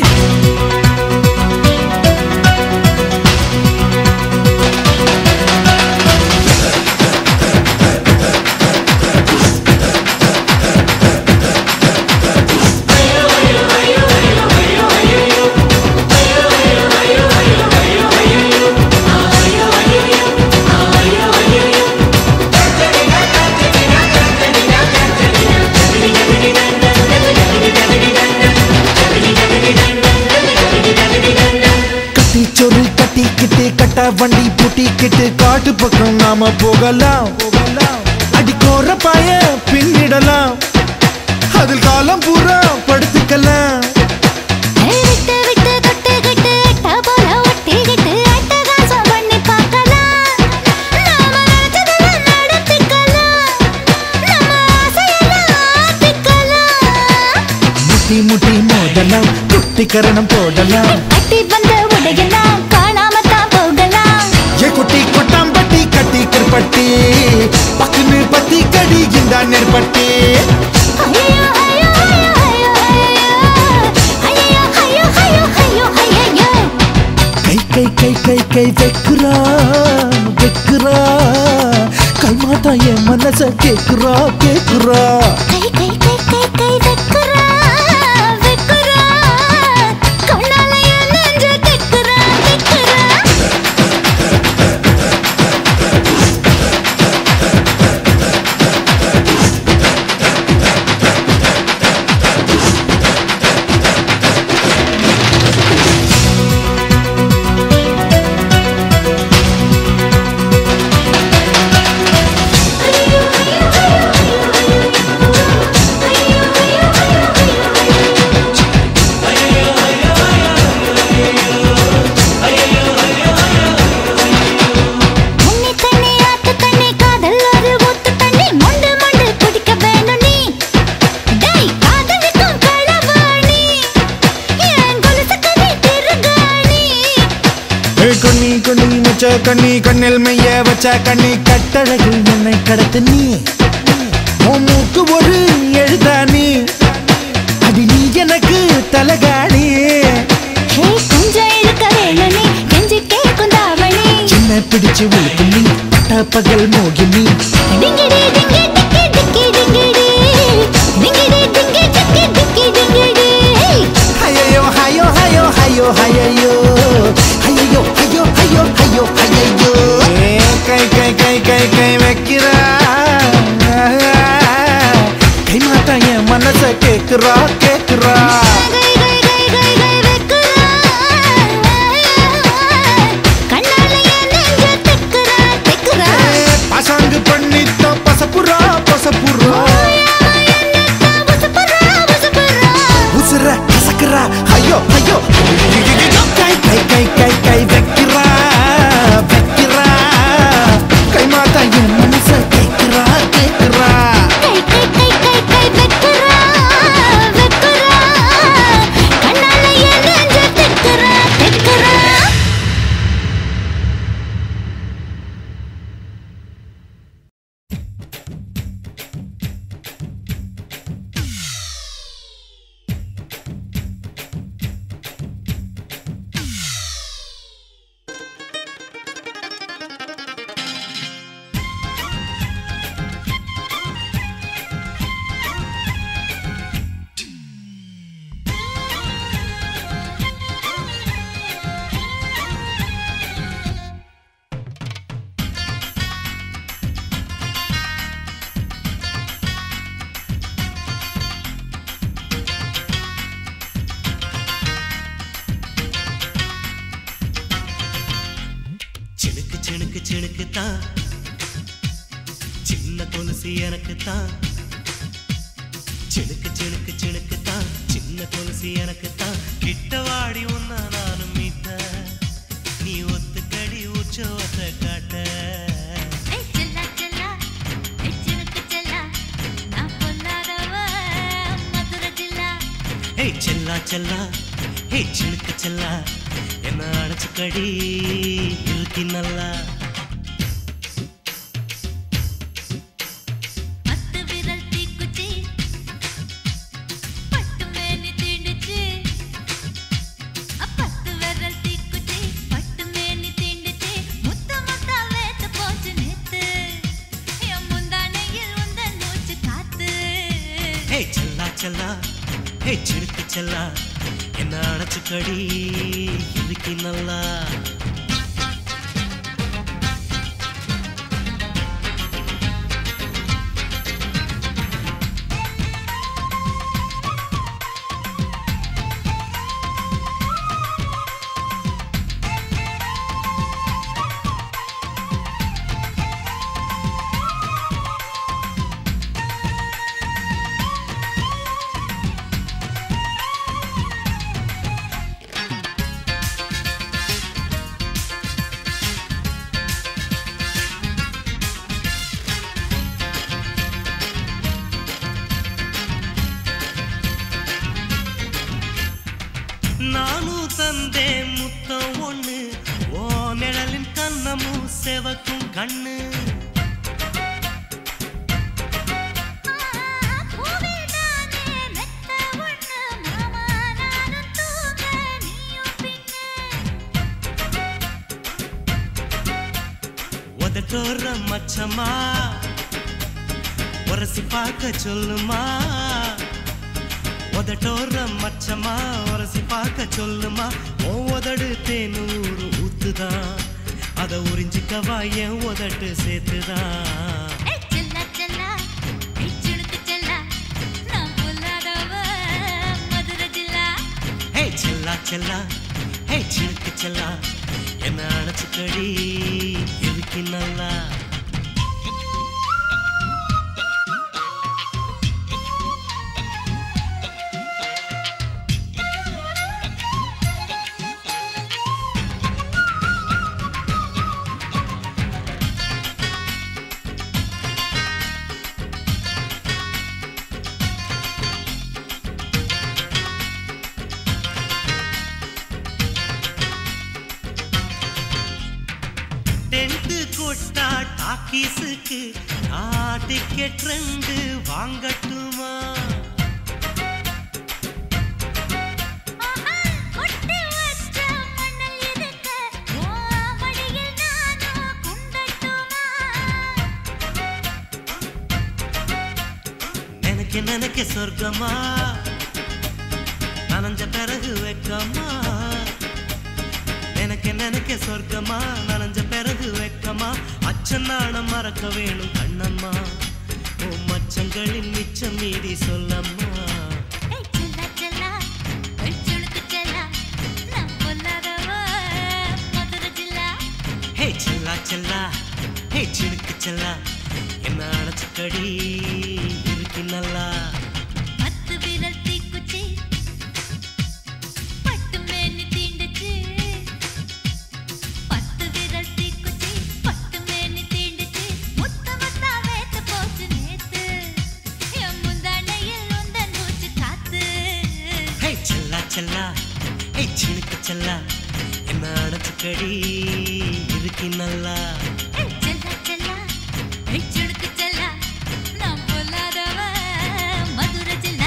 கட்டி சொரு கட்டிக்கிட்டு கட்ட வண்டி பூட்டிக்கிட்டு காட்டு பக்கம் நாம போகலாம் போகலாம் அடிக்கோர பாய பின்னிடலாம் அதில் காலம் பூரா படுத்துக்கலாம் ஏய் விட்டு விட்டு தொட்டுக்கிட்டு எட்ட போல ஒட்டிக்கிட்டு அட்டகாசம் பண்ணி பார்க்கலாம் நாம நினைச்சதெல்லாம் நடத்திக்கலாம் நம்ம ஆசையெல்லாம் ஆத்திக்கலாம் முட்டி முட்டி மோதலாம் குட்டி கரணம் போடலாம் கட்டி வந்த உடையெல்லாம் காணாம தான் போகலாம் ஏ குட்டி கொட்டாம்பட்டி கட்டி கருப்பட்டி பக்குன்னு பத்தி கடி இந்த நெற்பட்டி ஐயோ ஐயோ ஐயோ ஐயோ ஐயோ ஐயோ ஐயோ ஐயோ ஐயோ கை கை கை கை கை வைக்கிறா வைக்கிறா கை மாட்டா என் மனச கேக்குறா கேக்குறா கை கை கை கை கை வெக்குறா வெக்குறா கண்ணால என் நெஞ்ச தெக்குறா தெக்குறா முன்னி தண்ணி ஆத்து தண்ணி காதல் ஒரு ஊத்து தண்ணி மொண்டு மொண்டு குடிக்க வேணும் நீ டேய் காதலிக்கும் களவாணி என் கொலுசு கதை திருகாணி ஏ கண்ணி கண்ணி மச்ச கண்ணி கண்ணில் மைய வச்ச கண்ணி கட்டழகு என்னை கடத்து நீ உன் மூக்கு ஒரு எழுதானி அடி நீ எனக்கு தலகாணி ஹே கொஞ்சம் இழுக்க வேணும் நீ கெஞ்சி கேட்கும் தாவணி சின்ன பிடிச்சு உழுக்கு நீ பட்ட பகல் மோகினி டிங்கிடி டிங்கி டிக்கி டிக்கி டிங்கிடி டிங்கிடி டிங்கி டிக்கி டிக்கி டிங்கிடி ஐயோ ஹயோ ஹயோ ஹயோ ஹயோ ஐயோ ஐயோ ஐயோ ஐயோ ஐயோ கை கை கை கை கை வைக்கிறா கை மாட்டா என் மனச கேக்குறா கேக்குறா கை கை கை கை கை வெக்குறா கண்ணால என் நெஞ்ச தெக்குறா தெக்குறா பசாங்கு பண்ணிட்டோம் பசப்புறா பசப்புறா உசுப்புறா உசுப்புறா உசுர கசக்குறா ஐயோ ஐயோ கை கை கை கை கை வைக்கிறா சிணுக்கு சிணுக்கு தான் சின்ன கொலுசு எனக்கு தான் சிணுக்கு சிணுக்கு சிணுக்கு தான் சின்ன கொலுசு எனக்கு தான் கிட்ட வாடி உன்னா நானும் மீட்ட நீ ஒத்துக்கடி உற்சவத்தை காட்ட ஏய் செல்லா செல்லா ஏய் சினுக்கு செல்லா நான் பொல்லாதவ மதுரை ஜில்லா ஏய் செல்லா செல்லா ஏய் சிணுக்கு செல்லா என்ன அடைச்சுக்கடி இருக்கி நல்லா பத்து விரல் தீக்குச்சி பட்டு மேனி தீண்டுச்சு பத்து விரல் தீக்குச்சி பட்டு மேனி தீண்டுச்சு முத்த முத்தா வேத்து போச்சு நேத்து என் முந்தானையில் உந்தன் மூச்சு காத்து ஏய் செல்லா செல்லா ஏய் சிணுக்கு செல்லா என்ன அடைச்சுக்கடி இருக்கி நல்லா நானும் தந்தேன் முத்தம் ஒண்ணு ஓ நிழலின் கண்ணமும் செவக்கும் கண்ணு பூவில் தானே மெத்த ஒண்ணு மாமா நானும் தூங்க நீயும் பின்ன உதட்டோர மச்சமா உரசி பார்க்க சொல்லுமா உதட்டோர மச்சமா உரசி பார்க்க சொல்லுமா ஓ உதடு தேனூறு ஊத்துதான் அத உறிஞ்சிக்கவா என் உதட்டு சேர்த்துதான் ஏய் செல்லா செல்லா ஏய் சினுக்கு செல்லா நான் பொல்லாதவ மதுரை ஜில்லா ஹே செல்லா செல்லா ஹே சினுக்கு செல்லா என்ன அணைச்சுக்கடி எதுக்கு நல்லா டென்ட் கொட்டா டாக்கீஸுக்கு டிக்கெட் ரெண்டு வாங்கட்டுமா கொட்டி வச்ச மணல் இருக்க ஓ மடியில் நானும் குண்டட்டுமா நினைக்க நினைக்க சொர்க்கமா நனைஞ்ச பிறகு வெக்கமா நினைக்க நினைக்க சொர்க்கமா நனைஞ்ச பிறகு வெக்கமா அச்சநாணம் மறக்க வேணும் கண்ணம்மா ஓ மச்சங்களின் மிச்சம் மீதி சொல்லம்மா ஏய் செல்லா செல்லா ஏய் சினுக்கு செல்லா நான் பொல்லாதவ மதுரை ஜில்லா ஹே செல்லா செல்லா ஹே சினுக்கு செல்லா என்ன அணைச்சுக்கடி இருக்கு நல்லா பத்து விரல் தீக்குச்சி பட்டு மேனி தீண்டுச்சு பத்து விரல் தீக்குச்சி பட்டு மேனி தீண்டுச்சு முத்த முத்தா வேத்து போச்சு நேத்து என் முந்தானையில் உந்தன் மூச்சு காத்து ஹே செல்லா செல்லா ஹே சினுக்கு செல்லா என்ன அணைச்சுக்கடி இருக்கு நல்லா ஏய் செல்லா செல்லா ஏய் சினுக்கு செல்லா நான் பொல்லாதவ மதுரை ஜில்லா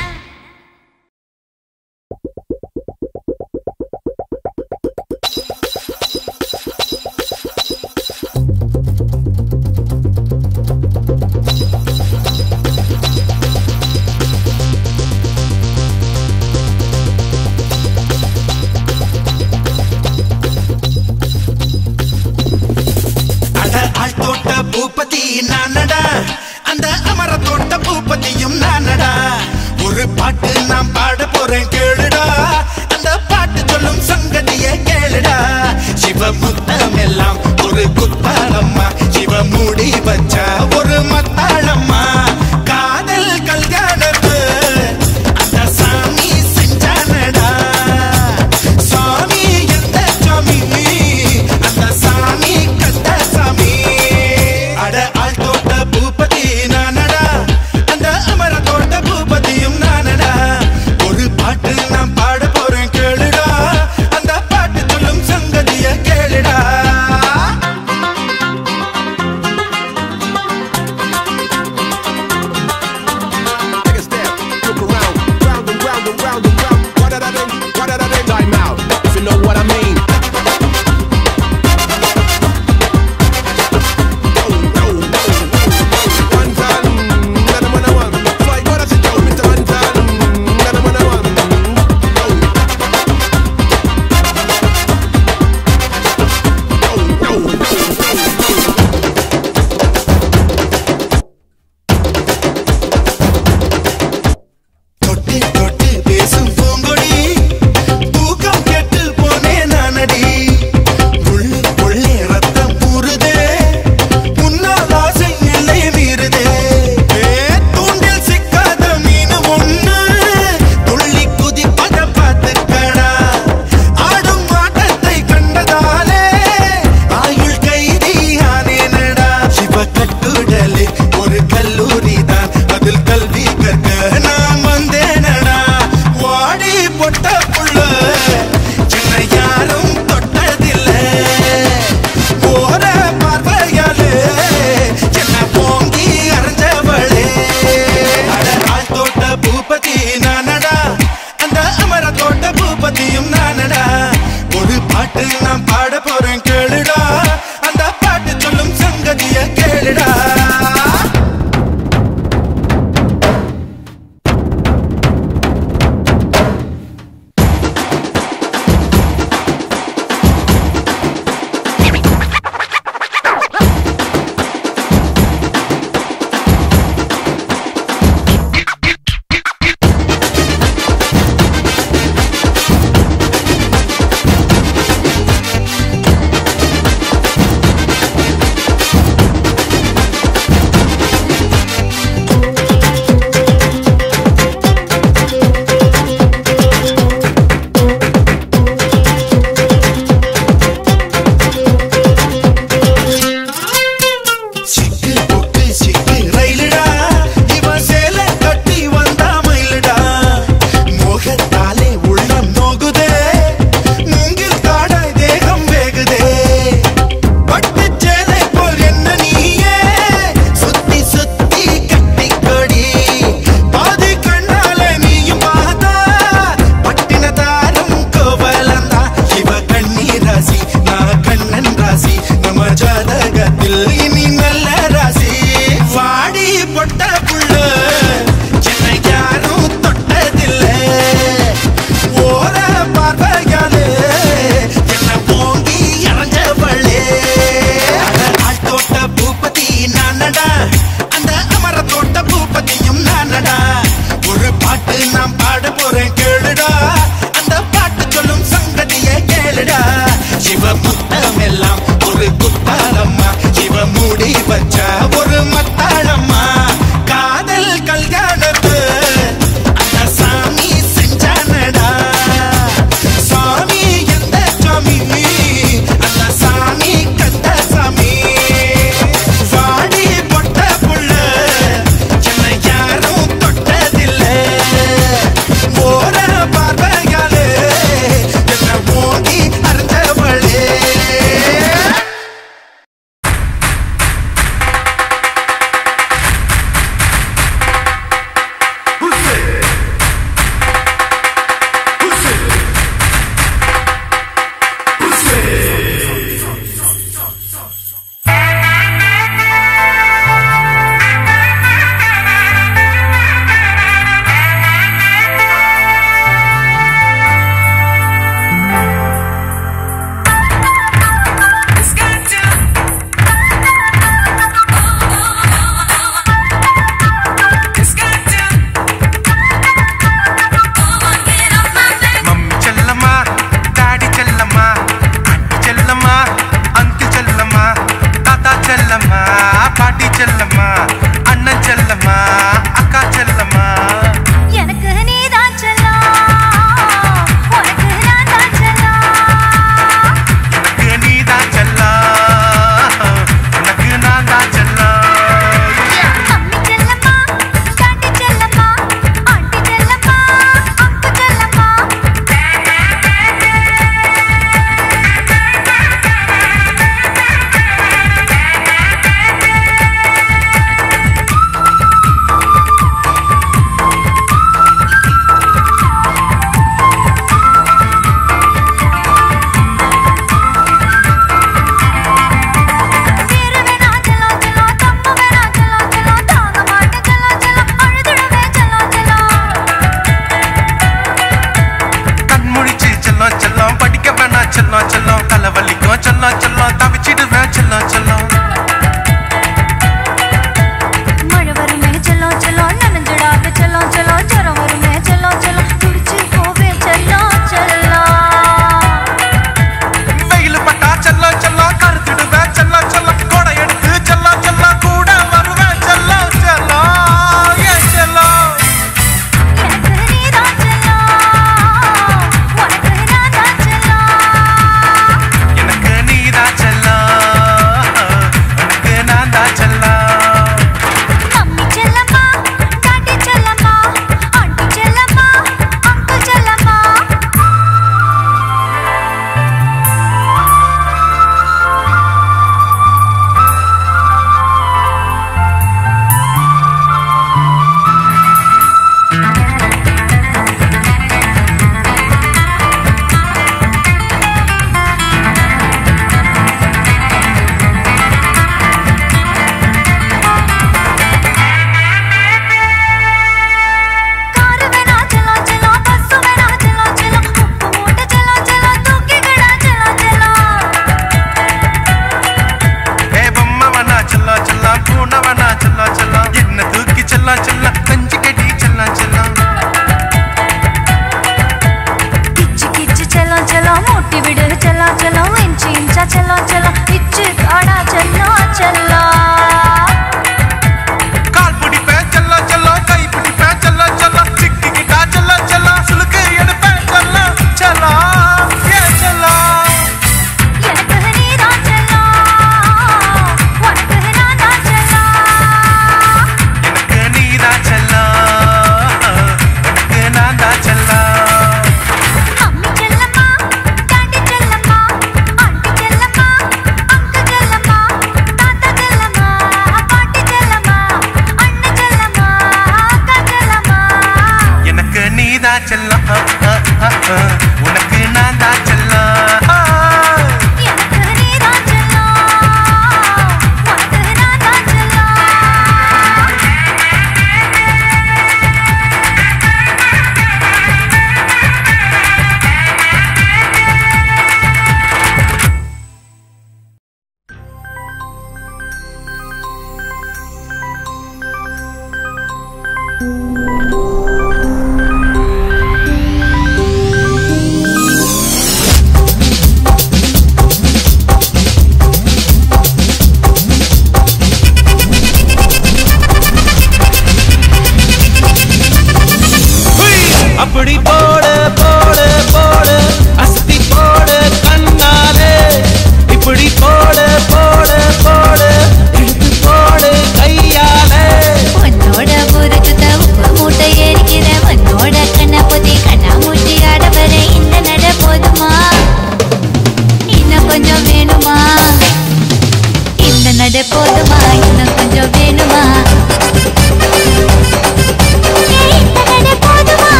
அட ஆள் தோட்ட பூப்பதி நானடா அந்த அமர தோட்ட பூப்பதியும் நானடா ஒரு பாட்டு நான் பாட போறேன் கேளுடா அந்த பாட்டு சொல்லும் சங்கதியை கேளுடா சிவமுத்தம் எல்லாம் ஒரு குத்தா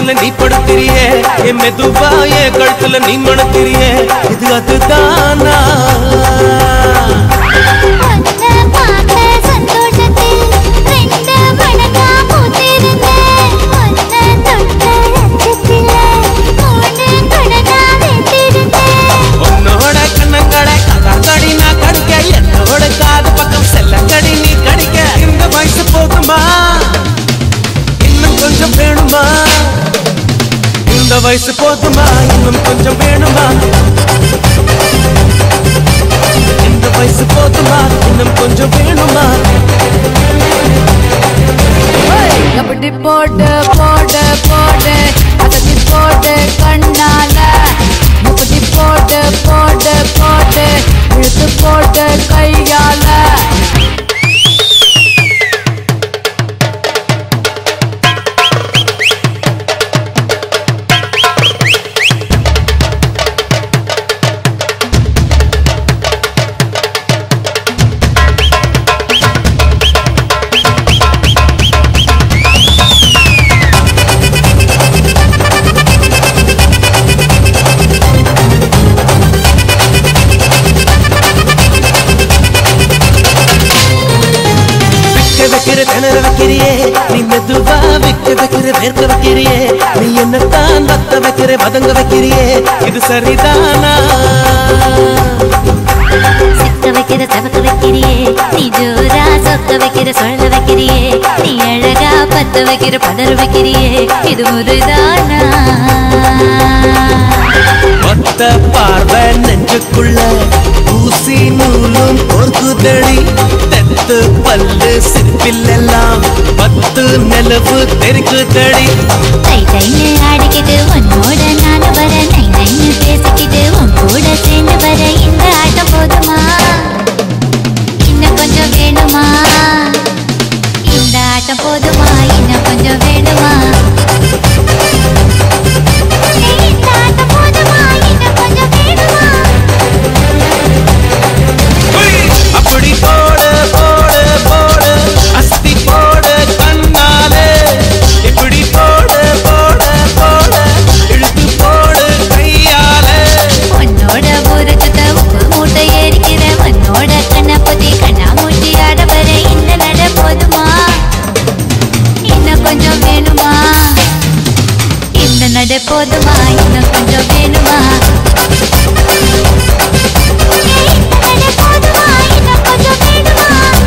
பக்கத்துல நீ படுத்திரியே என் மெதுவா என் கழுத்துல நீ மணத்திரியே இது அதுதானா உன்னை பார்த்த சந்தோஷத்தில் ரெண்டு மடங்கா பூத்திருந்தேன். உன்னை தொட்ட அச்சத்தில மூணு மடங்கா வெந்திருந்தேன். உன்னோட கண்ணங்களை கதாங்கடி நான் கடிக்க என்னோட காது பக்கம் செல்லங்கடி நீ கடிக்க இந்த வயசு போதுமா இன்னும் கொஞ்சம் வேணுமா இந்த வயசு போதுமா இன்னும் கொஞ்சம் வேணுமா இந்த வயசு போதுமா இன்னும் கொஞ்சம் வேணுமா அப்படி போட்டு போட்டு போட்டு அகத்தி போட்டு கண்ணால முப்பத்தி போட்டு போட்டு போட்டு இழுத்து போட்டு கையால விக்க வைக்கிற திணற வைக்கிறியே நீ மெதுவா விக்க வைக்கிற வேர்க்க வைக்கிறியே நீ என்னத்தான் வத்த வைக்கிற வதங்க வைக்கிறியே இது சரிதானா சிக்க வைக்கிற சவக்க வைக்கிறியே நீ ஜோரா சொக்க வைக்கிற சொல்ல வைக்கிறியே நீ அழகா பத்த வைக்கிற பதற வைக்கிறியே இது முறைதானா ஒத்த பார்வை நெஞ்சுக்குள்ள ஊசி நூலும் பொறுக்குதடி தெத்து பல்லு சிற்பிலெல்லாம் பத்து நிலவு தெருக்குதடி தை தைன்னு ஆடிக்கிட்டு உன்னோட நானும் வர நை நைன்னு பேசிக்கிட்டு உன் கூட சேர்ந்து வர இந்த ஆட்டம் போதுமா இன்னும் கொஞ்சம் வேணுமா இந்த ஆட்டம் போதுமா இன்னும் கொஞ்சம் வேணுமா ஏய், இந்த ஆட்டம் போதுமா இன்னும் கொஞ்சம் வேணுமா அப்படி போடு போடு போடு அஸ்தி போடு கண்ணாலே இப்படி போடு போடு போடு இழுத்து போடு கையாலே உன்னோட ஊரை சுத்த உப்பு மூட்டை ஏறிக்கிற உன்னோட கண்ணை பொத்தி கண்ணா மூட்டி ஆட வர இந்த நட போதுமா இன்னும் கொஞ்சம் வேணுமா இந்த நட போதுமா இன்னும் கொஞ்சம் வேணுமா ஏய், இந்த நட போதுமா இன்னும் கொஞ்சம் வேணுமா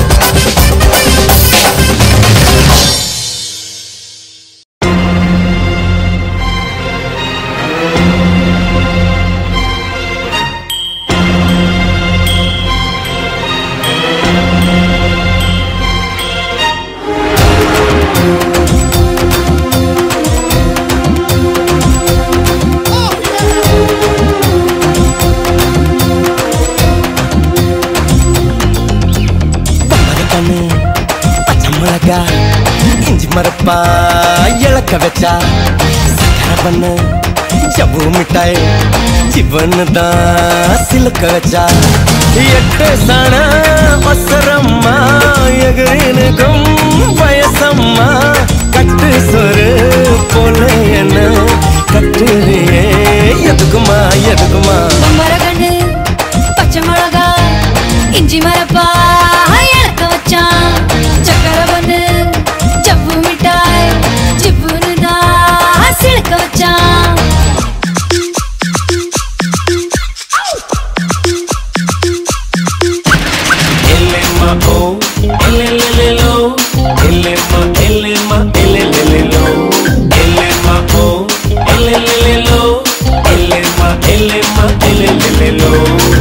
கண்ணு பச்சை மிளகா இஞ்சி மரப்பா இழக்க வச்சா சக்கரை பண்ணு ஜவ்வு மிட்டாய் ஜிவனு தான் சிலுக்க வச்சா எட்டு சாண வசரம்மா எகிரினுக்கும் வயசம்மா கட்டு சொரு போல என்ன கட்டுறியே எதுக்குமா எதுக்குமா மரகண்டு பச்சை மிளகா இஞ்சி மரப்பா இழக்க வச்சான் சக்கரை பண்ணு ஜவ்வு மிட்டாய் ஜிப்புன்னு தான் சிலுக்க வச்சான் Elema oh, elelelelo. Elema, elema, elelelelo. Elema oh, elelelelo. Elema, elema, elelelelo.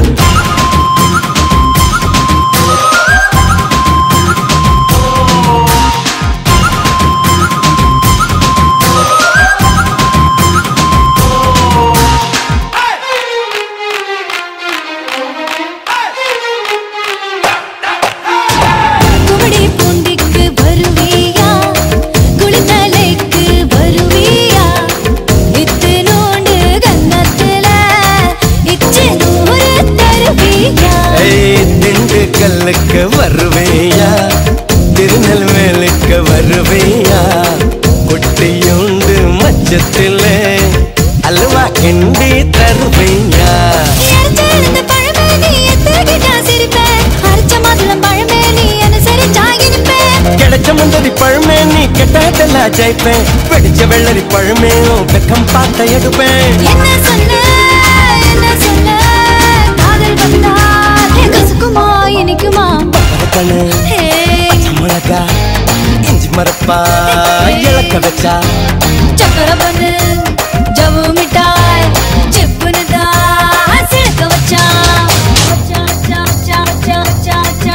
குமடி பூண்டிக்கு வருவியா குளித்தலைக்கு வருவியா இத்தினோண்டு கன்னத்துல இச்சு நூறு தருவியா ஏய், திண்டுக்கல்லுக்கு வருவேயா திருநெல்வேலிக்கு வருவேயா குட்டியுண்டு மச்ச நெஞ்சத்தில் அல்வா கிண்டி தருவையா எரிச்ச இருந்த பழமே நீ எத்துக்கிட்டா சிரிப்பேன் அரைச்ச மாதுளம் பழமே நீ அனுசரிச்சா இனிப்பேன் கிடைச்ச முந்தரி பழமே நீ கெட்டாட்டெல்லாம் ஜெயிப்பேன் வெடிச்ச வெள்ளரி பழமே உன் வெக்கம் பார்த்த எடுப்பேன் என்ன சொன்ன என்ன சொன்ன காதல் வந்தால் ஏ கசுக்குமா இனிக்குமா கண்ணு ஹே மிளகா இஞ்சி மரப்பா இழக்க வச்சா சக்கர பண்ணு ஜவ்வு மிட்டாய் சிப்புனு தான் சிலுக்க வச்சா சா, சா, சா, சா, சா, சா.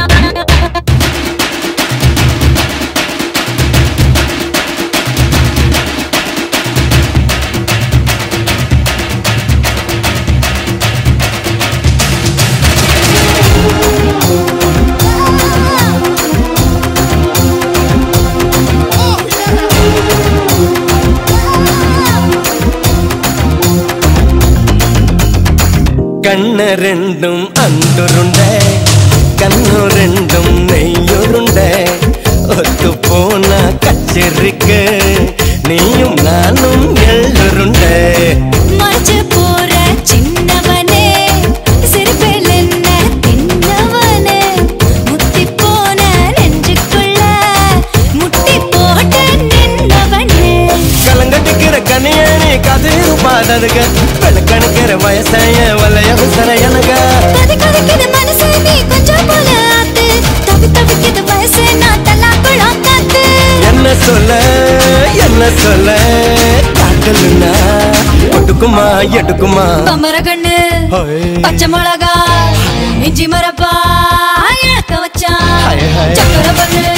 கண்ணு ரெண்டும் அந்துருண்டை கண்ணு ரெண்டும் நெய்யுருண்டை ஒத்து போன கச்சேரிக்கு நீயும் நானும் எள்ளுருண்டை மறைச்சு போற சின்னவனே சிறுபில் என்ன தின்னவனே முத்தி போன நெஞ்சுக்குள்ள முட்டி போட்டு நின்னவனே கலங்கட்டிக்கிற கனியணி கதிரு பாடருக வெளுக்கணிக்கிற வயசைய வலைய விசர எனக கதி கதிக்குது மனசு நீ கொஞ்சம் போல ஆத்து தவி தவிக்குது வயசு நான் தல்லா குளம் காத்து என்ன சொல்ல என்ன சொல்ல காட்டலுன்னா ஒட்டுக்குமா எடுக்குமா பம்பர கண்ணு ஹோய். பச்சை மிளகா இஞ்சி மரப்பா இழக்க வச்சா ஹாய், ஹாய். சக்கர பண்ணு